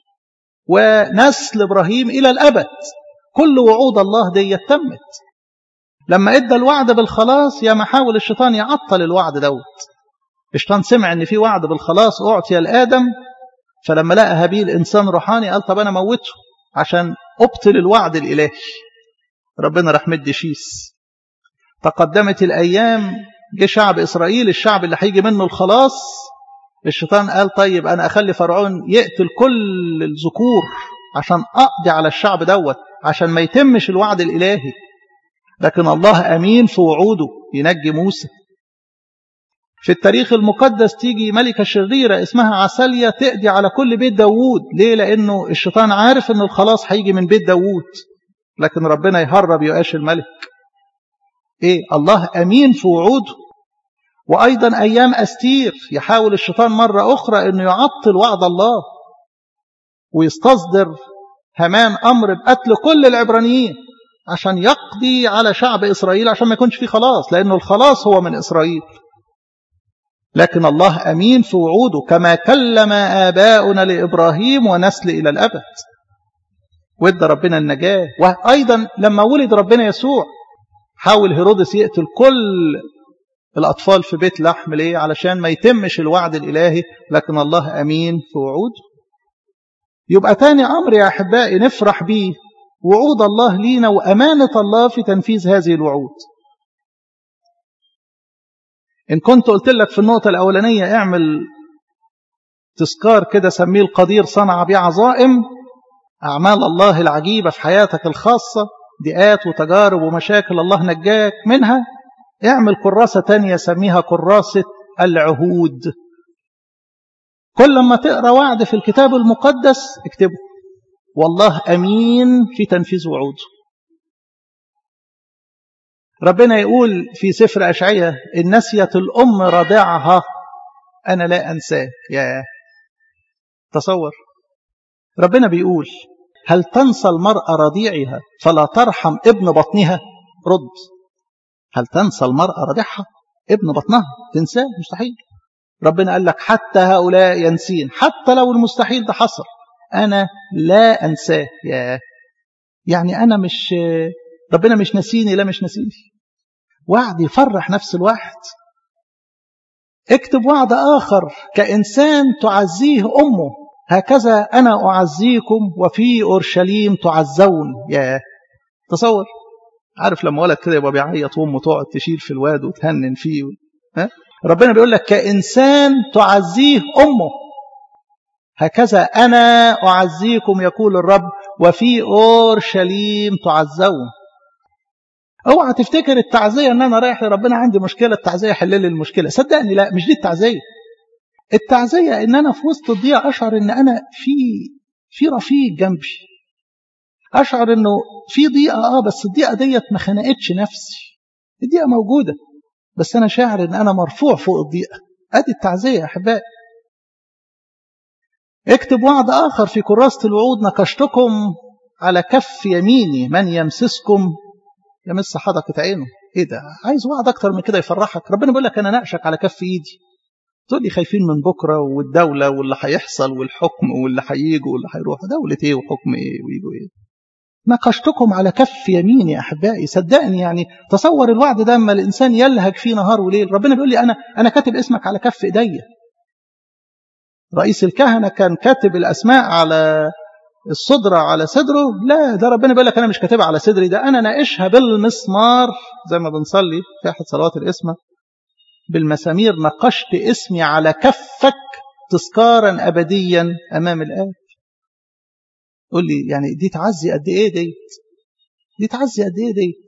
ونسل إبراهيم إلى الأبد كل وعود الله دي تمت لما ادى الوعد بالخلاص يا محاول الشيطان يعطل الوعد دوت الشيطان سمع ان في وعد بالخلاص اعطي لادم فلما لقى هابيل انسان روحاني قال طب انا موته عشان ابطل الوعد الالهي ربنا راح مدي شيس تقدمت الايام جه شعب اسرائيل الشعب اللي هيجي منه الخلاص الشيطان قال طيب انا اخلي فرعون يقتل كل الذكور عشان اقضي على الشعب دوت عشان ما يتمش الوعد الالهي لكن الله امين في وعوده ينجي موسى في التاريخ المقدس تيجي ملكة شريرة اسمها عسالية تقضي على كل بيت داوود ليه لأنه الشيطان عارف أن الخلاص هيجي من بيت داوود لكن ربنا يهرب يقاش الملك إيه الله أمين في وعوده وأيضا أيام أستير يحاول الشيطان مرة أخرى أنه يعطل وعد الله ويستصدر همان أمر بقتل كل العبرانيين عشان يقضي على شعب إسرائيل عشان ما يكونش فيه خلاص لأنه الخلاص هو من إسرائيل لكن الله أمين في وعوده كما كلم آباؤنا لإبراهيم ونسل إلى الأبد وادى ربنا النجاة وأيضا لما ولد ربنا يسوع حاول هيرودس يقتل كل الأطفال في بيت لحم ليه علشان ما يتمش الوعد الإلهي لكن الله أمين في وعوده يبقى تاني أمر يا أحبائي نفرح بيه وعود الله لينا وأمانة الله في تنفيذ هذه الوعود إن كنت قلت لك في النقطة الأولانية اعمل تذكار كده سميه القدير صنع بيه عظائم أعمال الله العجيبة في حياتك الخاصة ضيقات وتجارب ومشاكل الله نجاك منها اعمل كراسة تانية سميها كراسة العهود كل ما تقرأ وعد في الكتاب المقدس اكتبه والله أمين في تنفيذ وعوده ربنا يقول في سفر أشعية إن نسيت الأم رضعها أنا لا أنساه يا تصور ربنا بيقول هل تنسى المرأة رضيعها فلا ترحم ابن بطنها رد هل تنسى المرأة رضيعها ابن بطنها تنساه مستحيل ربنا قال لك حتى هؤلاء ينسين حتى لو المستحيل ده حصل أنا لا أنساه يا يعني أنا مش ربنا مش نسيني لا مش نسيني وعد يفرح نفس الواحد اكتب وعد آخر كإنسان تعزيه أمه هكذا أنا أعزيكم وفي أورشليم تعزون يا تصور عارف لما ولد كده يبقى بيعيط وامه تقعد تشيل في الواد وتهنن فيه ها؟ ربنا بيقول لك كإنسان تعزيه أمه هكذا أنا أعزيكم يقول الرب وفي أورشليم تعزون اوعى تفتكر التعزية ان انا رايح لربنا عندي مشكلة التعزية حل لي المشكلة صدقني لا مش دي التعزية التعزية ان انا في وسط الضيقة اشعر ان انا في في رفيق جنبي اشعر انه في ضيقة اه بس الضيقة ديت ما خنقتش نفسي الضيقة موجودة بس انا شاعر ان انا مرفوع فوق الضيقة ادي التعزية يا احبائي اكتب وعد اخر في كراسة الوعود نكشتكم على كف يميني من يمسسكم يمس حدقة عينه ايه ده عايز وعد اكتر من كده يفرحك ربنا بيقول لك انا ناقشك على كف ايدي تقول لي خايفين من بكره والدوله واللي هيحصل والحكم واللي هيجوا واللي هيروح دوله ايه وحكم ايه ويجوا ايه ناقشتكم على كف يميني يا احبائي صدقني يعني تصور الوعد ده اما الانسان يلهج فيه نهار وليل ربنا بيقول لي انا انا كاتب اسمك على كف ايديا رئيس الكهنه كان كاتب الاسماء على الصدرة على صدره لا ده ربنا بيقول لك أنا مش كاتبها على صدري ده أنا ناقشها بالمسمار زي ما بنصلي في أحد صلوات الإسمة بالمسامير نقشت اسمي على كفك تذكارا أبديا أمام الآب قول لي يعني دي تعزي قد إيه ديت دي تعزي قد إيه ديت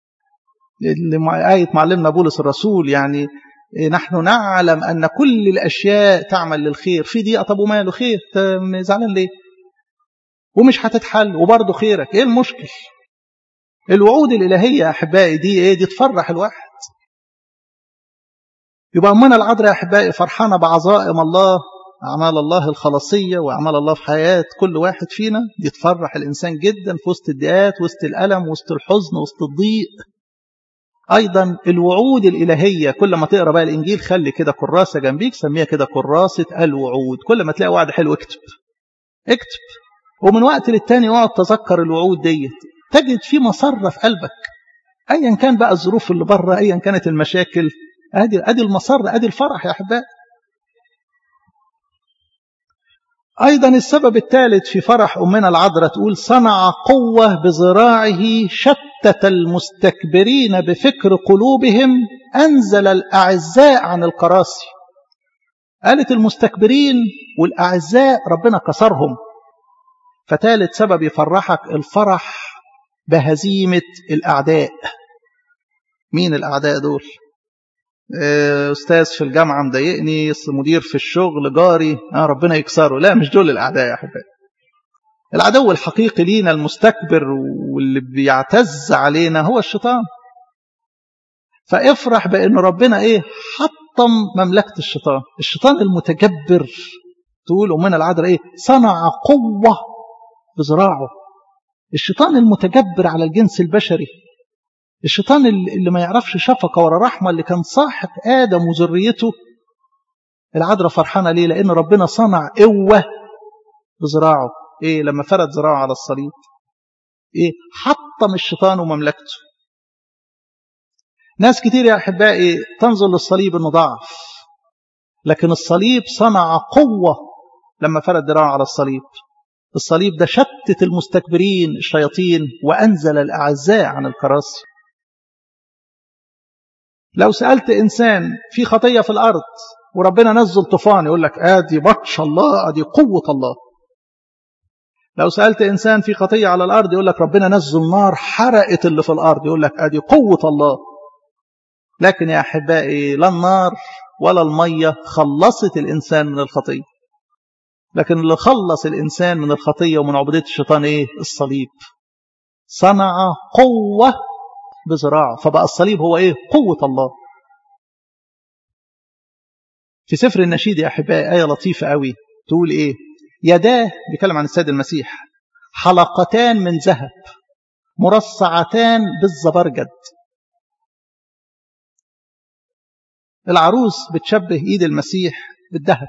آية معلمنا بولس الرسول يعني نحن نعلم أن كل الأشياء تعمل للخير في دي طب وماله خير زعلان ليه ومش هتتحل وبرضه خيرك ايه المشكل الوعود الالهيه يا احبائي دي ايه دي تفرح الواحد يبقى امنا العذراء يا احبائي فرحانه بعظائم الله اعمال الله الخلاصيه واعمال الله في حياه كل واحد فينا دي تفرح الانسان جدا في وسط الضيقات وسط الالم وسط الحزن وسط الضيق ايضا الوعود الالهيه كل ما تقرا بقى الانجيل خلي كده كراسه جنبيك سميها كده كراسه الوعود كل ما تلاقي وعد حلو اكتب اكتب ومن وقت للتاني اقعد تذكر الوعود ديت تجد في مسرة في قلبك ايا كان بقى الظروف اللي بره ايا كانت المشاكل ادي ادي المسرة ادي الفرح يا احبائي ايضا السبب الثالث في فرح امنا العذراء تقول صنع قوه بذراعه شتت المستكبرين بفكر قلوبهم انزل الاعزاء عن الكراسي قالت المستكبرين والاعزاء ربنا كسرهم فتالت سبب يفرحك الفرح بهزيمة الأعداء مين الأعداء دول أستاذ في الجامعة مضايقني مدير في الشغل جاري آه ربنا يكسره لا مش دول الأعداء يا أحبائي العدو الحقيقي لينا المستكبر واللي بيعتز علينا هو الشيطان فافرح بأن ربنا إيه حطم مملكة الشيطان الشيطان المتجبر تقول أمنا العذراء إيه صنع قوة بذراعه الشيطان المتجبر على الجنس البشري الشيطان اللي ما يعرفش شفقة ولا رحمة اللي كان صاحب آدم وذريته العذراء فرحانة ليه لأن ربنا صنع قوة بذراعه إيه لما فرد ذراعه على الصليب إيه حطم الشيطان ومملكته ناس كتير يا أحبائي تنظر للصليب إنه ضعف لكن الصليب صنع قوة لما فرد ذراعه على الصليب الصليب ده شتت المستكبرين الشياطين وأنزل الأعزاء عن الكراسي لو سألت إنسان في خطية في الأرض وربنا نزل طوفان يقول لك آدي بطش الله آدي قوة الله لو سألت إنسان في خطية على الأرض يقول لك ربنا نزل نار حرقت اللي في الأرض يقول لك آدي قوة الله لكن يا أحبائي لا النار ولا المية خلصت الإنسان من الخطية لكن اللي خلص الإنسان من الخطية ومن عبودية الشيطان إيه؟ الصليب صنع قوة بذراعه فبقى الصليب هو إيه؟ قوة الله في سفر النشيد يا أحبائي آية لطيفة قوي تقول إيه؟ يداه بيتكلم عن السيد المسيح حلقتان من ذهب مرصعتان بالزبرجد العروس بتشبه ايد المسيح بالذهب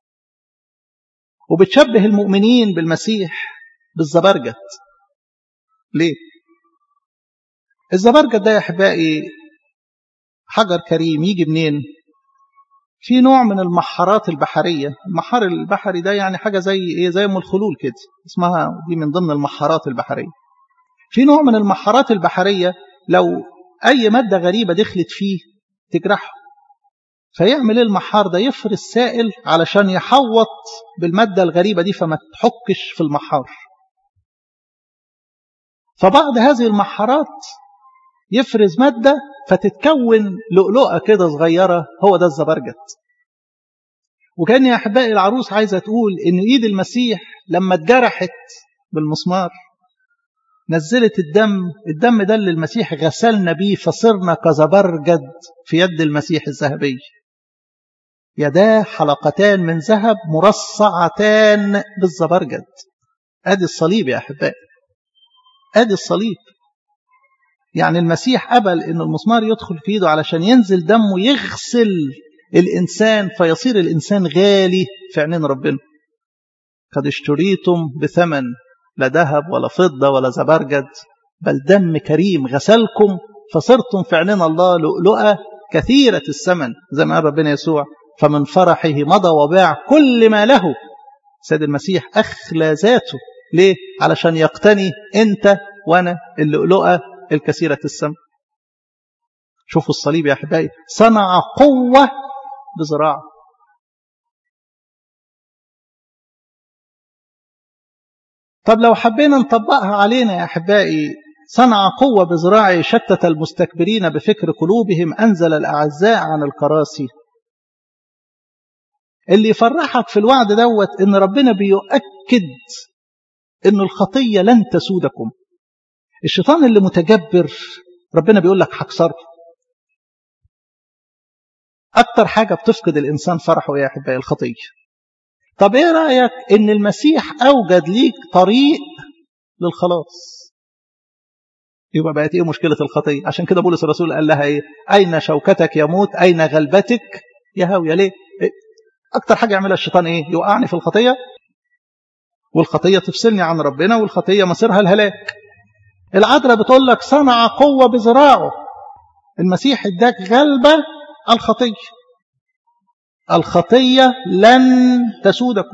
وبتشبه المؤمنين بالمسيح بالزبرجد ليه الزبرجد ده يا احبائي حجر كريم يجي منين في نوع من المحارات البحرية المحار البحري ده يعني حاجة زي ايه زي ام الخلول كده اسمها دي من ضمن المحارات البحرية في نوع من المحارات البحرية لو أي مادة غريبة دخلت فيه تجرحه فيعمل المحار ده يفرز سائل علشان يحوط بالمادة الغريبة دي فما تحكش في المحار فبعض هذه المحارات يفرز مادة فتتكون لؤلؤة كده صغيرة هو ده الزبرجد وكان يا أحبائي العروس عايزة تقول إن إيد المسيح لما اتجرحت بالمسمار نزلت الدم الدم ده اللي المسيح غسلنا بيه فصرنا كزبرجد في يد المسيح الذهبي يداه حلقتان من ذهب مرصعتان بالزبرجد ادي الصليب يا احبائي ادي الصليب يعني المسيح قبل ان المسمار يدخل في ايده علشان ينزل دمه يغسل الانسان فيصير الانسان غالي في عينين ربنا قد اشتريتم بثمن لا ذهب ولا فضة ولا زبرجد بل دم كريم غسلكم فصرتم في عينين الله لؤلؤة كثيرة الثمن زي ما قال ربنا يسوع فمن فرحه مضى وباع كل ما له سيد المسيح أخلى ذاته ليه؟ علشان يقتني أنت وأنا اللؤلؤة الكثيرة الثمن شوفوا الصليب يا أحبائي صنع قوة بزراعه طب لو حبينا نطبقها علينا يا أحبائي صنع قوة بزراعه شتت المستكبرين بفكر قلوبهم أنزل الأعزاء عن الكراسي اللي يفرحك في الوعد دوت إن ربنا بيؤكد إن الخطية لن تسودكم الشيطان اللي متجبر ربنا بيقول لك هكسره أكتر حاجة بتفقد الإنسان فرحه يا أحبائي الخطية طب ايه رأيك ان المسيح اوجد ليك طريق للخلاص يبقى بقت ايه مشكلة الخطية عشان كده بولس الرسول قال لها ايه اين شوكتك يموت اين غلبتك يا هاوية ليه إيه؟ اكتر حاجة يعملها الشيطان ايه يوقعني في الخطية والخطية تفصلني عن ربنا والخطية مصيرها الهلاك العذراء بتقول لك صنع قوة بذراعه المسيح اداك غلبة الخطيه الخطية لن تسودكم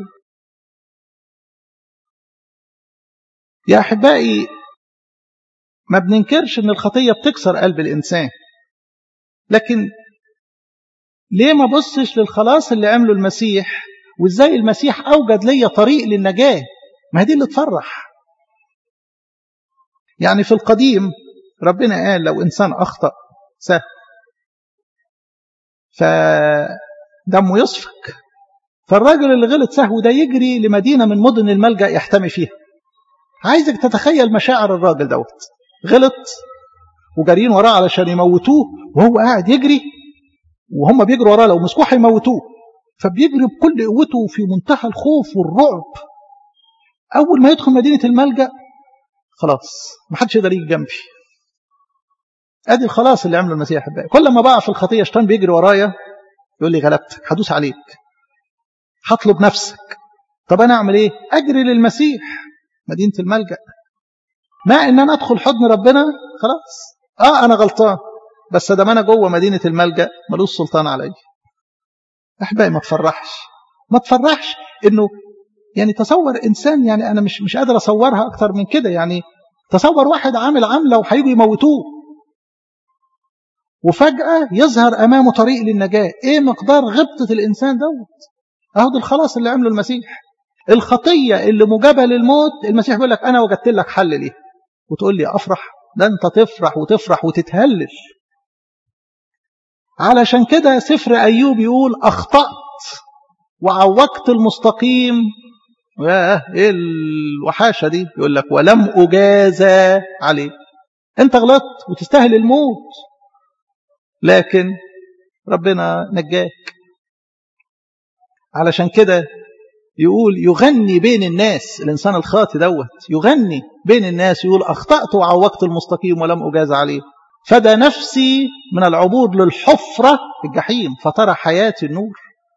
يا أحبائي ما بننكرش أن الخطية بتكسر قلب الإنسان لكن ليه ما بصش للخلاص اللي عمله المسيح وإزاي المسيح أوجد لي طريق للنجاة ما دي اللي تفرح يعني في القديم ربنا قال لو إنسان أخطأ سهل ف دمه يصفك فالراجل اللي غلط سهو ده يجري لمدينة من مدن الملجأ يحتمي فيها عايزك تتخيل مشاعر الراجل دوت غلط وجاريين وراه علشان يموتوه وهو قاعد يجري وهم بيجروا وراه لو مسكوه هيموتوه فبيجري بكل قوته في منتهى الخوف والرعب أول ما يدخل مدينة الملجأ خلاص ما حدش يقدر يجي جنبي ادي الخلاص اللي عمله المسيح احبائي كل ما بقى في الخطيه شيطان بيجري ورايا يقول لي غلبتك هدوس عليك هطلب نفسك طب انا اعمل ايه اجري للمسيح مدينه الملجا ما ان انا ادخل حضن ربنا خلاص اه انا غلطان بس ده ما انا جوه مدينه الملجا ملوش سلطان عليا احبائي ما تفرحش ما تفرحش انه يعني تصور انسان يعني انا مش مش قادر اصورها اكتر من كده يعني تصور واحد عامل عمله وهيجوا يموتوه وفجأة يظهر أمامه طريق للنجاة إيه مقدار غبطة الإنسان دوت أهو ده الخلاص اللي عمله المسيح الخطية اللي مجابة للموت المسيح بيقول لك أنا وجدت لك حل ليه وتقول لي أفرح ده أنت تفرح وتفرح وتتهلل علشان كده سفر أيوب يقول أخطأت وعوجت المستقيم ياه ايه الوحاشة دي يقول لك ولم أجازى عليه انت غلطت وتستاهل الموت لكن ربنا نجاك علشان كده يقول يغني بين الناس الإنسان الخاطي دوت يغني بين الناس يقول أخطأت وعوقت المستقيم ولم أجاز عليه فدى نفسي من العبور للحفرة الجحيم فترى حياتي النور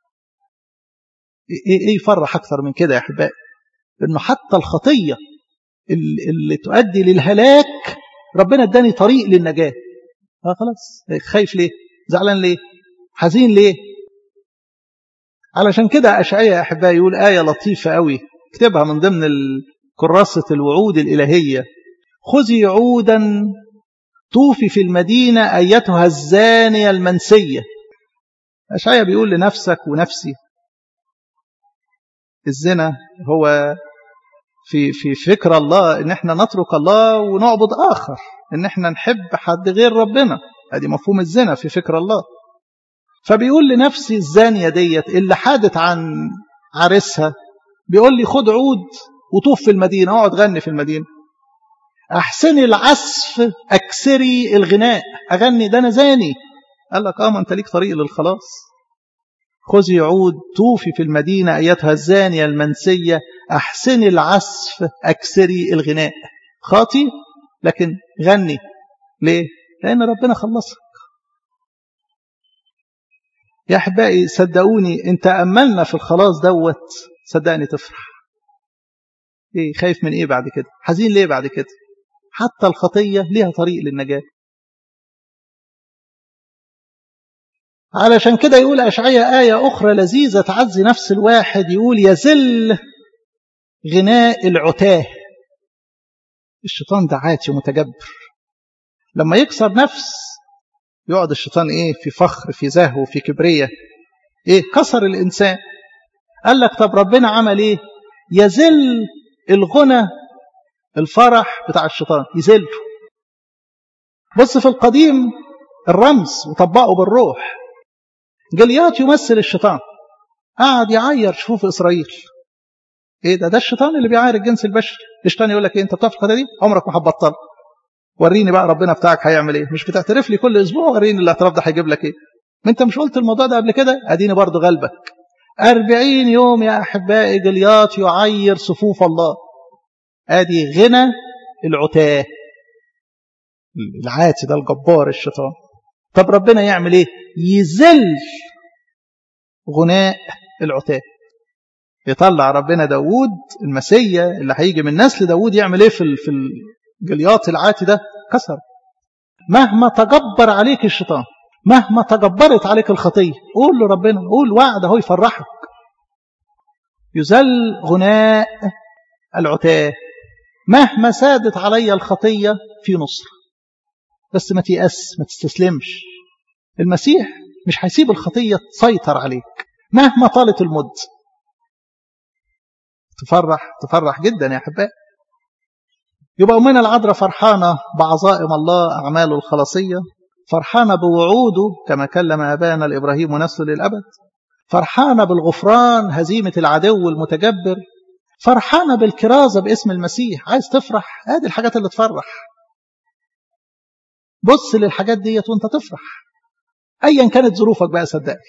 ايه يفرح اكثر من كده يا احبائي انه حتى الخطيه اللي, اللي تؤدي للهلاك ربنا اداني طريق للنجاه اه خلاص خايف ليه زعلان ليه حزين ليه علشان كده اشعياء يا احبائي يقول ايه لطيفه قوي اكتبها من ضمن كراسه الوعود الالهيه خذي عودا طوفي في المدينه ايتها الزانيه المنسيه اشعياء بيقول لنفسك ونفسي الزنا هو في في فكر الله ان احنا نترك الله ونعبد اخر ان احنا نحب حد غير ربنا ادي مفهوم الزنا في فكر الله فبيقول لنفسي الزانيه ديت اللي حادت عن عريسها بيقول لي خد عود وطوف في المدينه اقعد غني في المدينه احسني العزف اكسري الغناء اغني ده انا زاني قال لك اه ما انت ليك طريق للخلاص خذي عود طوفي في المدينة أيتها الزانية المنسية أحسني العزف أكسري الغناء خاطي لكن غني ليه؟ لأن ربنا خلصك يا أحبائي صدقوني إن تأملنا في الخلاص دوت صدقني تفرح إيه خايف من إيه بعد كده حزين ليه بعد كده حتى الخطية ليها طريق للنجاة علشان كده يقول أشعية آية أخرى لذيذة تعزي نفس الواحد يقول يزل غناء العتاه الشيطان ده عاتي متجبر لما يكسر نفس يقعد الشيطان ايه في فخر في زهو في كبرية ايه كسر الانسان قال لك طب ربنا عمل ايه يزل الغنى الفرح بتاع الشيطان يزله بص في القديم الرمز وطبقه بالروح جليات يمثل الشيطان قعد يعير شوف اسرائيل ايه ده ده الشيطان اللي بيعاير الجنس البشري الشيطان يقول لك ايه انت بتعرف الخطه دي عمرك ما هتبطل وريني بقى ربنا بتاعك هيعمل ايه مش بتعترف لي كل اسبوع وريني الاعتراف ده هيجيب لك ايه ما انت مش قلت الموضوع ده قبل كده اديني برضه غلبك أربعين يوم يا أحبائي جليات يعير صفوف الله ادي غنى العتاه العاتي ده الجبار الشيطان طب ربنا يعمل ايه يذل غناء العتاه يطلع ربنا داوود المسيا اللي هيجي من نسل داوود يعمل ايه في في الجلياط العاتي ده كسر مهما تجبر عليك الشيطان مهما تجبرت عليك الخطيه قول لربنا قول وعد اهو يفرحك يذل غناء العتاه مهما سادت علي الخطيه في نصر بس ما تيأس ما تستسلمش المسيح مش هيسيب الخطيه تسيطر عليك مهما طالت المد تفرح تفرح جدا يا احبائي يبقى أمنا العذراء فرحانة بعظائم الله أعماله الخلاصية فرحانة بوعوده كما كلم أبانا الإبراهيم ونسله للأبد فرحانة بالغفران هزيمة العدو المتجبر فرحانة بالكرازة باسم المسيح عايز تفرح هذه الحاجات اللي تفرح بص للحاجات ديت وانت تفرح ايا كانت ظروفك بقى صدقني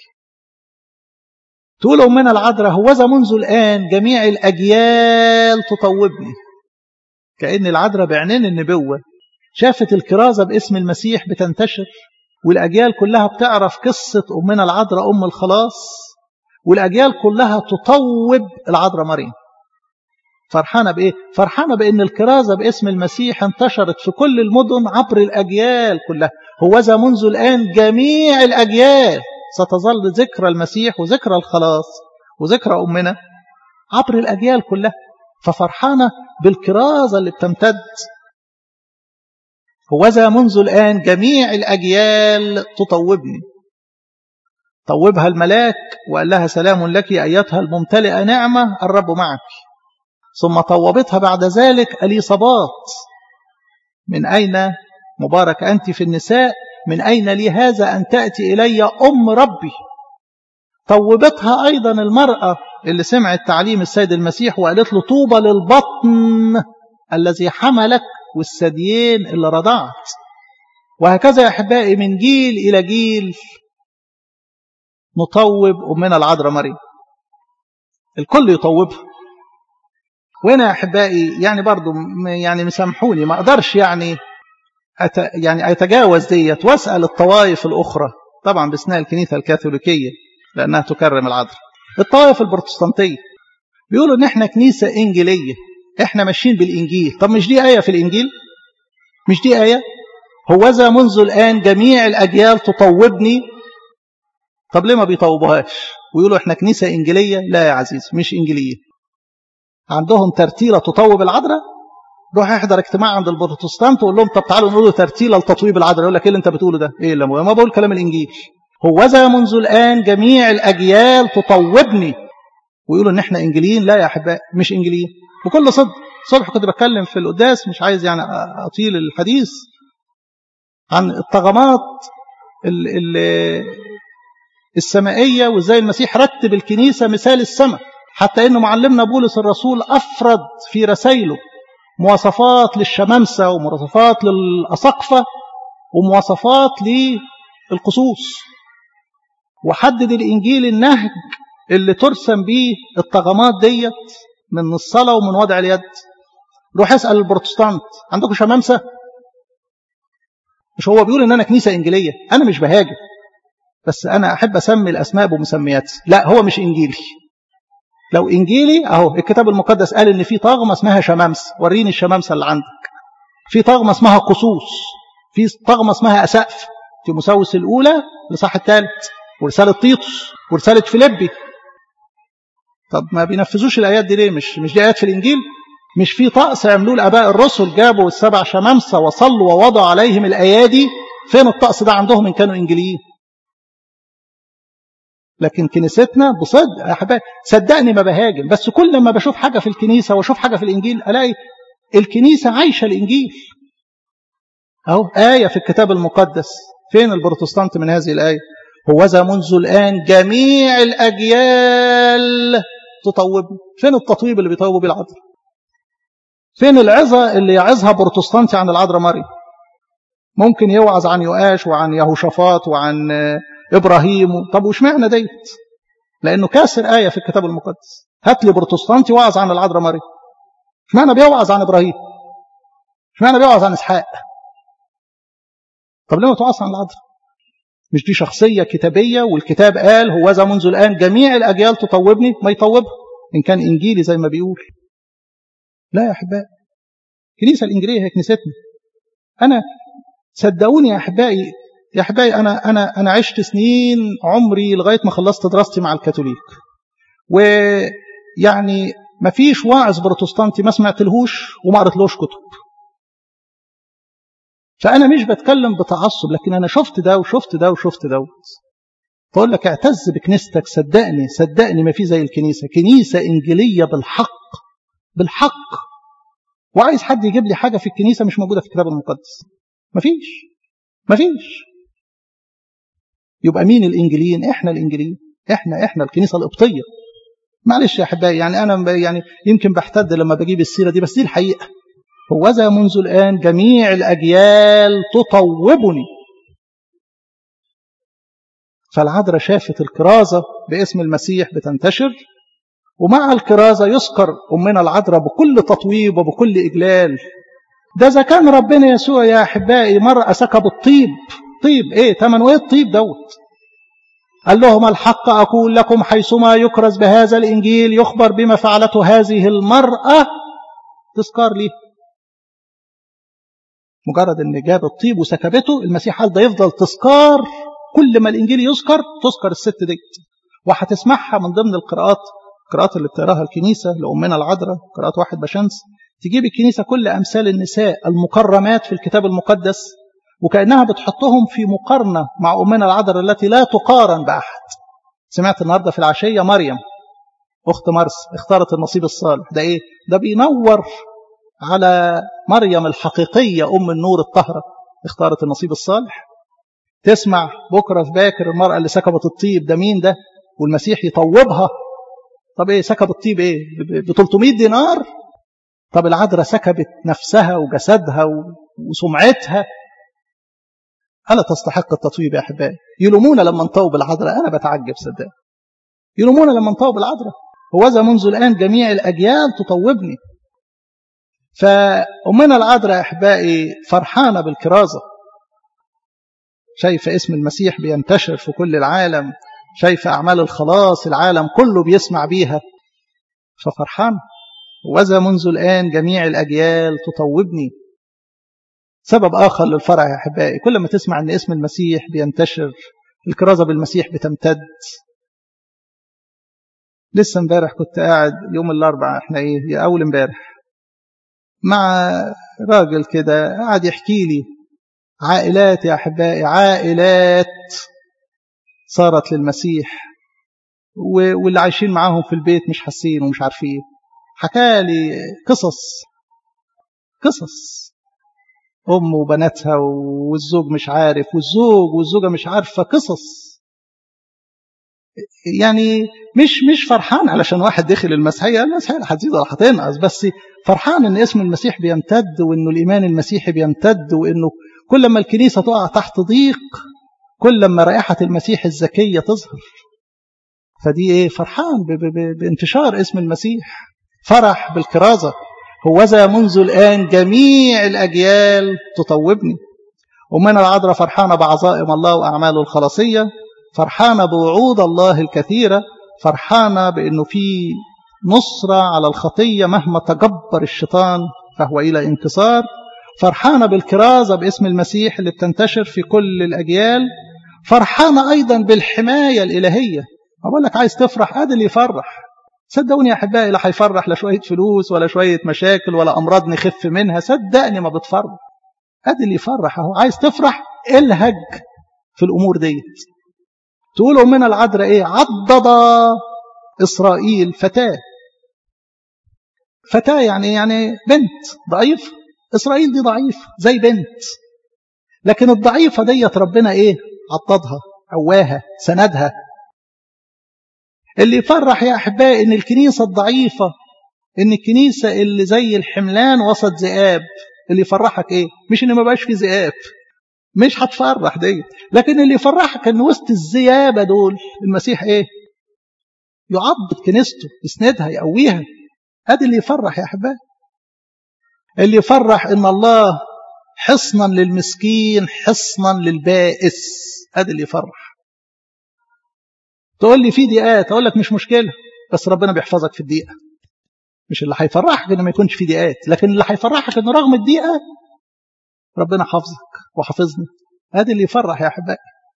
تقول أمنا العذراء هوذا منذ الآن جميع الأجيال تطوبني كأن العذراء بعنين النبوة شافت الكرازة باسم المسيح بتنتشر والأجيال كلها بتعرف قصة أمنا العذراء أم الخلاص والأجيال كلها تطوب العذراء مريم فرحانة بإيه؟ فرحانة بأن الكرازة باسم المسيح انتشرت في كل المدن عبر الأجيال كلها هوذا منذ الآن جميع الأجيال ستظل ذكرى المسيح وذكرى الخلاص وذكرى أمنا عبر الأجيال كلها ففرحانة بالكرازة اللي بتمتد هوذا منذ الآن جميع الأجيال تطوبني طوبها الملاك وقال لها سلام لك أيتها الممتلئة نعمة الرب معك ثم طوبتها بعد ذلك أليصبات من أين مبارك أنت في النساء من أين لي هذا أن تأتي إلي أم ربي طوبتها أيضا المرأة اللي سمعت تعليم السيد المسيح وقالت له طوبى للبطن الذي حملك والثديين اللي رضعت وهكذا يا أحبائي من جيل إلى جيل نطوب أمنا العذراء مريم الكل يطوبها وهنا يا احبائي يعني برضو يعني مسامحوني ما اقدرش يعني أت يعني اتجاوز ديت واسال الطوائف الاخرى طبعا باثناء الكنيسه الكاثوليكيه لانها تكرم العذراء الطوائف البروتستانتيه بيقولوا ان احنا كنيسه انجيليه احنا ماشيين بالانجيل طب مش دي ايه في الانجيل مش دي ايه هوذا منذ الان جميع الاجيال تطوبني طب ليه ما بيطوبوهاش ويقولوا احنا كنيسه انجيليه لا يا عزيز مش انجيليه عندهم ترتيله تطوب العذراء روح احضر اجتماع عند البروتستانت وقول لهم طب تعالوا نقول ترتيله لتطويب العذراء يقول لك ايه اللي انت بتقوله ده ايه اللي ما بقول كلام الانجيل هوذا منذ الان جميع الاجيال تطوبني ويقولوا ان احنا انجيليين لا يا احباء مش انجيليين بكل صدق الصبح كنت بتكلم في القداس مش عايز يعني اطيل الحديث عن الطغمات ال ال السمائيه وازاي المسيح رتب الكنيسه مثال السماء حتى انه معلمنا بولس الرسول افرد في رسائله مواصفات للشمامسه ومواصفات للاساقفه ومواصفات للقصوص وحدد الانجيل النهج اللي ترسم بيه الطغمات ديت من الصلاه ومن وضع اليد روح اسال البروتستانت عندكم شمامسه مش هو بيقول ان انا كنيسه انجيليه انا مش بهاجم بس انا احب اسمي الاسماء بمسميات لا هو مش انجيلي لو انجيلي اهو الكتاب المقدس قال ان في طغمه اسمها شمامسه وريني الشمامسه اللي عندك في طغمه اسمها قصوص في طغمه اسمها اسقف تيموساوس الاولى الاصحاح الثالث ورساله تيتوس ورساله فيليبي طب ما بينفذوش الايات دي ليه مش مش دي ايات في الانجيل مش في طقس عملوه الاباء الرسل جابوا السبع شمامسه وصلوا ووضعوا عليهم الايادي فين الطقس ده عندهم ان كانوا انجيليين لكن كنيستنا بصدق يا حبايبي صدقني ما بهاجم بس كل ما بشوف حاجه في الكنيسه واشوف حاجه في الانجيل الاقي الكنيسه عايشه الانجيل اهو ايه في الكتاب المقدس فين البروتستانت من هذه الايه هوذا منذ الان جميع الاجيال تطوبني فين التطويب اللي بيطوبوا بيه العذراء فين العظه اللي يعظها بروتستانتي عن العذراء مريم ممكن يوعظ عن يؤاش وعن يهوشافاط وعن ابراهيم طب وش معنى ديت لانه كاسر ايه في الكتاب المقدس هات لي بروتستانتي وعظ عن العذراء مريم مش معنى بيوعظ عن ابراهيم مش معنى بيوعظ عن اسحاق طب ليه ما توعظ عن العذراء مش دي شخصية كتابية والكتاب قال هوذا منذ الآن جميع الأجيال تطوبني ما يطوبها إن كان إنجيلي زي ما بيقول لا يا أحبائي الكنيسة الإنجيلية هي كنيستنا أنا صدقوني يا أحبائي يا أحبائي أنا أنا أنا عشت سنين عمري لغاية ما خلصت دراستي مع الكاثوليك ويعني ما فيش واعظ بروتستانتي ما سمعتلهوش وما قريتلوش كتب فأنا مش بتكلم بتعصب لكن أنا شفت ده وشفت ده وشفت دوت بقول لك اعتز بكنيستك صدقني صدقني ما في زي الكنيسة كنيسة إنجيلية بالحق بالحق وعايز حد يجيب لي حاجة في الكنيسة مش موجودة في الكتاب المقدس مفيش مفيش يبقى مين الإنجيليين إحنا الإنجيليين إحنا إحنا الكنيسة القبطية معلش يا أحبائي يعني أنا يعني يمكن بحتد لما بجيب السيرة دي بس دي الحقيقة هوذا منذ الآن جميع الأجيال تطوبني فالعذراء شافت الكرازة باسم المسيح بتنتشر ومع الكرازة يذكر أمنا العذراء بكل تطويب وبكل إجلال ده إذا كان ربنا يسوع يا أحبائي مرأة سكب الطيب طيب إيه تمن إيه الطيب دوت قال لهم الحق أقول لكم حيثما يكرز بهذا الإنجيل يخبر بما فعلته هذه المرأة تذكار ليه مجرد ان جاب الطيب وسكبته المسيح قال ده يفضل تذكار كل ما الانجيل يذكر تذكر الست ديت وهتسمعها من ضمن القراءات القراءات اللي بتقراها الكنيسه لامنا العذراء قراءات واحد بشمس تجيب الكنيسه كل امثال النساء المكرمات في الكتاب المقدس وكانها بتحطهم في مقارنه مع امنا العذراء التي لا تقارن باحد سمعت النهارده في العشيه مريم اخت مرس اختارت النصيب الصالح ده ايه ده بينور على مريم الحقيقية أم النور الطهرة اختارت النصيب الصالح تسمع بكرة في باكر المرأة اللي سكبت الطيب ده مين ده والمسيح يطوبها طب ايه سكب الطيب ايه ب 300 دينار طب العذراء سكبت نفسها وجسدها وسمعتها ألا تستحق التطويب يا أحبائي يلومونا لما نطوب العذراء أنا بتعجب صدق يلومونا لما نطوب العذراء هوذا منذ الآن جميع الأجيال تطوبني فأمنا العذراء يا أحبائي فرحانة بالكرازة شايفة اسم المسيح بينتشر في كل العالم شايفة أعمال الخلاص العالم كله بيسمع بيها ففرحان وذا منذ الآن جميع الأجيال تطوبني سبب آخر للفرح يا أحبائي كل ما تسمع أن اسم المسيح بينتشر الكرازة بالمسيح بتمتد لسه امبارح كنت قاعد يوم الأربعاء احنا ايه أول امبارح مع راجل كده قاعد يحكي لي عائلات يا أحبائي عائلات صارت للمسيح واللي عايشين معاهم في البيت مش حاسين ومش عارفين حكالي قصص قصص أم وبناتها والزوج مش عارف والزوج والزوجة مش عارفة قصص يعني مش مش فرحان علشان واحد دخل المسيحية المسيحية هتزيد ولا هتنقص بس فرحان ان اسم المسيح بيمتد وانه الايمان المسيحي بيمتد وانه كل ما الكنيسة تقع تحت ضيق كل ما رائحة المسيح الزكية تظهر فدي ايه فرحان ب ب ب بانتشار اسم المسيح فرح بالكرازة هوذا منذ الآن جميع الأجيال تطوبني ومن العذراء فرحانة بعظائم الله وأعماله الخلاصية فرحانة بوعود الله الكثيرة فرحانة بأنه في نصرة على الخطية مهما تجبر الشيطان فهو إلى انتصار فرحانة بالكرازة باسم المسيح اللي بتنتشر في كل الأجيال فرحانة أيضا بالحماية الإلهية أقول لك عايز تفرح هذا اللي يفرح صدقوني يا أحبائي لا هيفرح لا شوية فلوس ولا شوية مشاكل ولا أمراض نخف منها صدقني ما بتفرح هذا اللي يفرح أهو عايز تفرح الهج في الأمور ديت تقول أمنا العذراء إيه عضد إسرائيل فتاة فتاة يعني يعني بنت ضعيف إسرائيل دي ضعيف زي بنت لكن الضعيفة ديت ربنا إيه عضدها قواها سندها اللي يفرح يا أحبائي إن الكنيسة الضعيفة إن الكنيسة اللي زي الحملان وسط ذئاب اللي يفرحك إيه مش إن ما بقاش في ذئاب مش هتفرح دي لكن اللي يفرحك إن وسط الذئابة دول المسيح إيه يعضد كنيسته يسندها يقويها هذا اللي يفرح يا أحبائي اللي يفرح إن الله حصنا للمسكين حصنا للبائس هذا اللي يفرح تقول لي في ضيقات اقول لك مش مشكله بس ربنا بيحفظك في الضيقه مش اللي هيفرحك ان ما يكونش في ضيقات لكن اللي هيفرحك ان رغم الضيقه ربنا حافظك وحافظني هذا اللي يفرح يا احبائي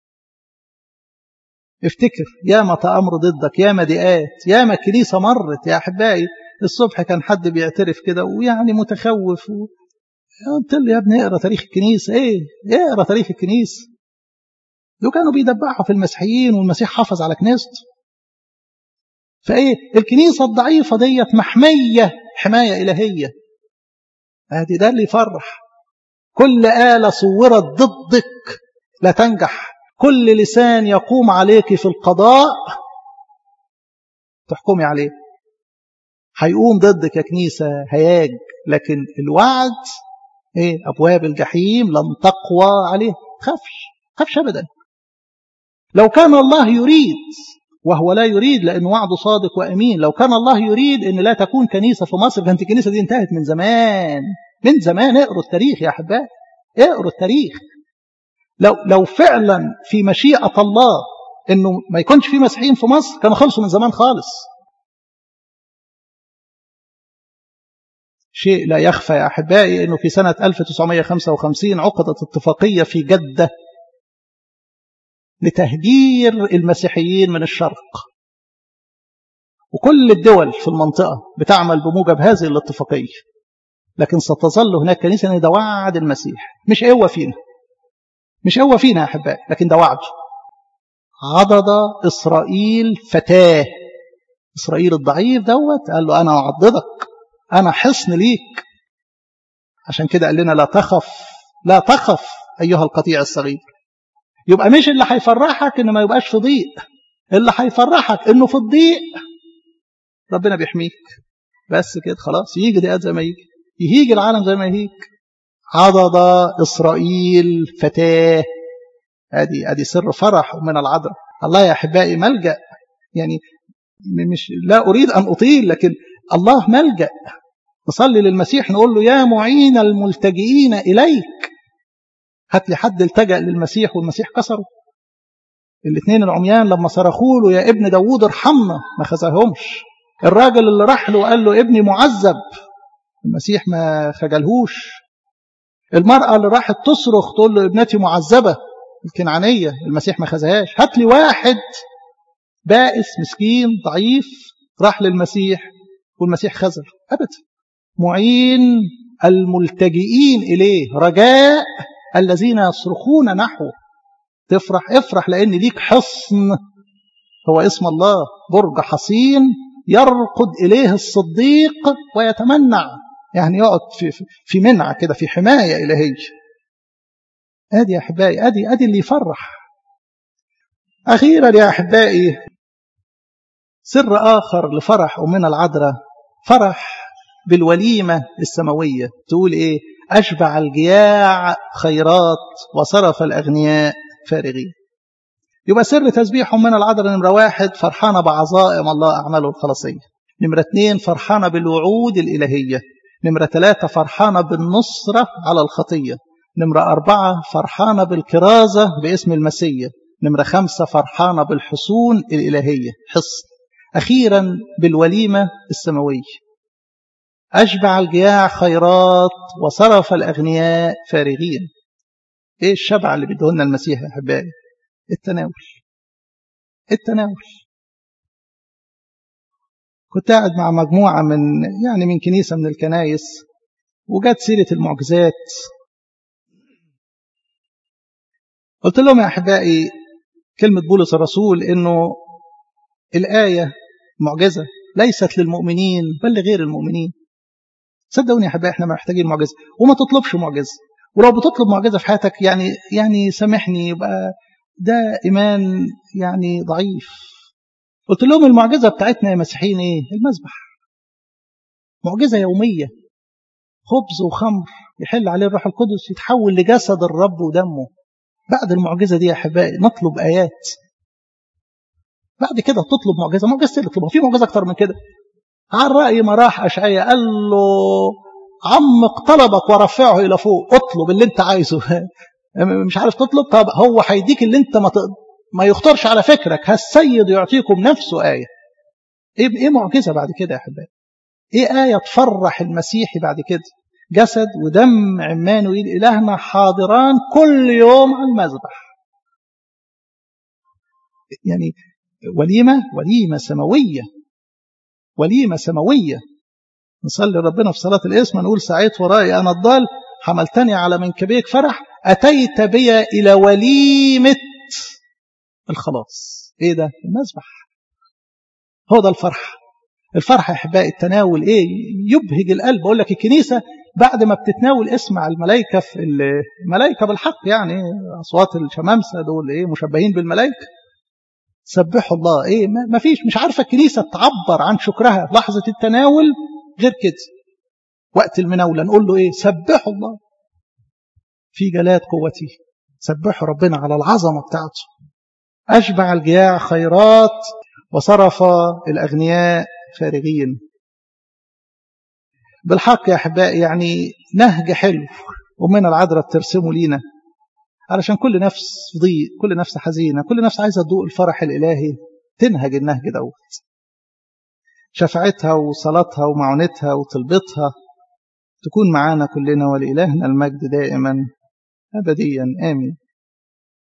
افتكر ياما تأمر ضدك ياما ضيقات ياما الكنيسه مرت يا احبائي الصبح كان حد بيعترف كده ويعني متخوف و... قلت له يا ابني اقرا تاريخ الكنيسه ايه اقرا تاريخ الكنيسه دول كانوا بيدبحوا في المسيحيين والمسيح حافظ على كنيسته فايه الكنيسه الضعيفه ديت محميه حمايه الهيه ادي ده اللي يفرح كل آلة صورت ضدك لا تنجح كل لسان يقوم عليك في القضاء تحكمي عليه هيقوم ضدك يا كنيسة هياج لكن الوعد ايه أبواب الجحيم لن تقوى عليه خافش خافش أبدا لو كان الله يريد وهو لا يريد لأن وعده صادق وأمين لو كان الله يريد أن لا تكون كنيسة في مصر كانت الكنيسة دي انتهت من زمان من زمان اقروا التاريخ يا أحبائي اقروا التاريخ لو لو فعلا في مشيئة الله انه ما يكونش في مسيحيين في مصر كانوا خلصوا من زمان خالص شيء لا يخفى يا أحبائي أنه في سنة 1955 عقدت اتفاقية في جدة لتهجير المسيحيين من الشرق وكل الدول في المنطقة بتعمل بموجب هذه الاتفاقية لكن ستظل هناك كنيسة ده وعد المسيح مش قوة فينا مش قوة فينا يا أحبائي لكن ده وعد عضد إسرائيل فتاه إسرائيل الضعيف دوت قال له أنا أعضدك أنا حصن ليك عشان كده قال لنا لا تخف لا تخف أيها القطيع الصغير يبقى مش اللي هيفرحك إن ما يبقاش في ضيق اللي هيفرحك إنه في الضيق ربنا بيحميك بس كده خلاص يجي ضيقات زي ما يجي يهيج العالم زي ما يهيج عضد إسرائيل فتاه ادي ادي سر فرح من العذراء الله يا احبائي ملجا يعني مش لا أريد أن أطيل لكن الله ملجأ نصلي للمسيح نقول له يا معين الملتجئين إليك هات لي حد التجأ للمسيح والمسيح كسره الاثنين العميان لما صرخوا له يا ابن داوود ارحمنا ما خزاهمش الراجل اللي راح له وقال له ابني معذب المسيح ما خجلهوش المرأة اللي راحت تصرخ تقول له ابنتي معذبة الكنعانية المسيح ما خزهاش هات لي واحد بائس مسكين ضعيف راح للمسيح والمسيح خزر أبدا معين الملتجئين إليه رجاء الذين يصرخون نحوه تفرح افرح لأن ليك حصن هو اسم الله برج حصين يرقد إليه الصديق ويتمنع يعني يقعد في, في منع كده في حماية إلهية أدي يا أحبائي أدي, أدي اللي يفرح أخيرا يا أحبائي سر آخر لفرح أمنا العذراء فرح بالوليمة السماوية تقول إيه أشبع الجياع خيرات وصرف الأغنياء فارغين يبقى سر تسبيح أمنا العذراء نمرة واحد فرحانة بعظائم الله أعماله الخلاصية نمرة اثنين فرحانة بالوعود الإلهية نمرة ثلاثة فرحانة بالنصرة على الخطية نمرة أربعة فرحانة بالكرازة باسم المسيح نمرة خمسة فرحانة بالحصون الإلهية حصن أخيرا بالوليمة السماوية أشبع الجياع خيرات وصرف الأغنياء فارغين إيه الشبع اللي بيدهلنا المسيح يا أحبائي التناول التناول كنت قاعد مع مجموعة من يعني من كنيسة من الكنايس وجت سيرة المعجزات قلت لهم يا أحبائي كلمة بولس الرسول إنه الآية معجزة ليست للمؤمنين بل لغير المؤمنين صدقوني يا أحبائي إحنا محتاجين معجزة وما تطلبش معجزة ولو بتطلب معجزة في حياتك يعني يعني سامحني يبقى ده إيمان يعني ضعيف قلت لهم المعجزة بتاعتنا يا مسيحيين إيه المذبح معجزة يومية خبز وخمر يحل عليه الروح القدس يتحول لجسد الرب ودمه بعد المعجزة دي يا أحبائي نطلب آيات بعد كده تطلب معجزة معجزة اللي تطلبها في معجزة أكتر من كده على رأي ما راح أشعية قال له عمق طلبك ورفعه إلى فوق اطلب اللي انت عايزه مش عارف تطلب طب هو هيديك اللي انت ما ت... ما يخطرش على فكرك هالسيد يعطيكم نفسه آية ايه ايه معجزة بعد كده يا احبائي ايه آية تفرح المسيحي بعد كده جسد ودم عمانويل إلهنا حاضران كل يوم على المذبح يعني وليمة وليمة سماوية وليمة سماوية نصلي ربنا في صلاة الاسم نقول سعيت ورائي أنا الضال حملتني على منكبيك فرح أتيت بي إلى وليمة الخلاص إيه ده المذبح هو ده الفرح الفرح يا أحبائي التناول إيه يبهج القلب أقول لك الكنيسة بعد ما بتتناول اسمع الملائكة في الملائكة بالحق يعني أصوات الشمامسة دول إيه مشبهين بالملائكة سبحوا الله إيه ما فيش مش عارفة الكنيسة تعبر عن شكرها في لحظة التناول غير كده وقت المناولة نقول له إيه سبحوا الله في جلاد قوتي سبحوا ربنا على العظمة بتاعته أشبع الجياع خيرات وصرف الأغنياء فارغين بالحق يا أحبائي يعني نهج حلو ومن العذراء بترسمه لينا علشان كل نفس ضيق كل نفس حزينة كل نفس عايزة تدوق الفرح الإلهي تنهج النهج دوت شفاعتها وصلاتها ومعونتها وطلبتها تكون معانا كلنا ولإلهنا المجد دائما أبديا آمين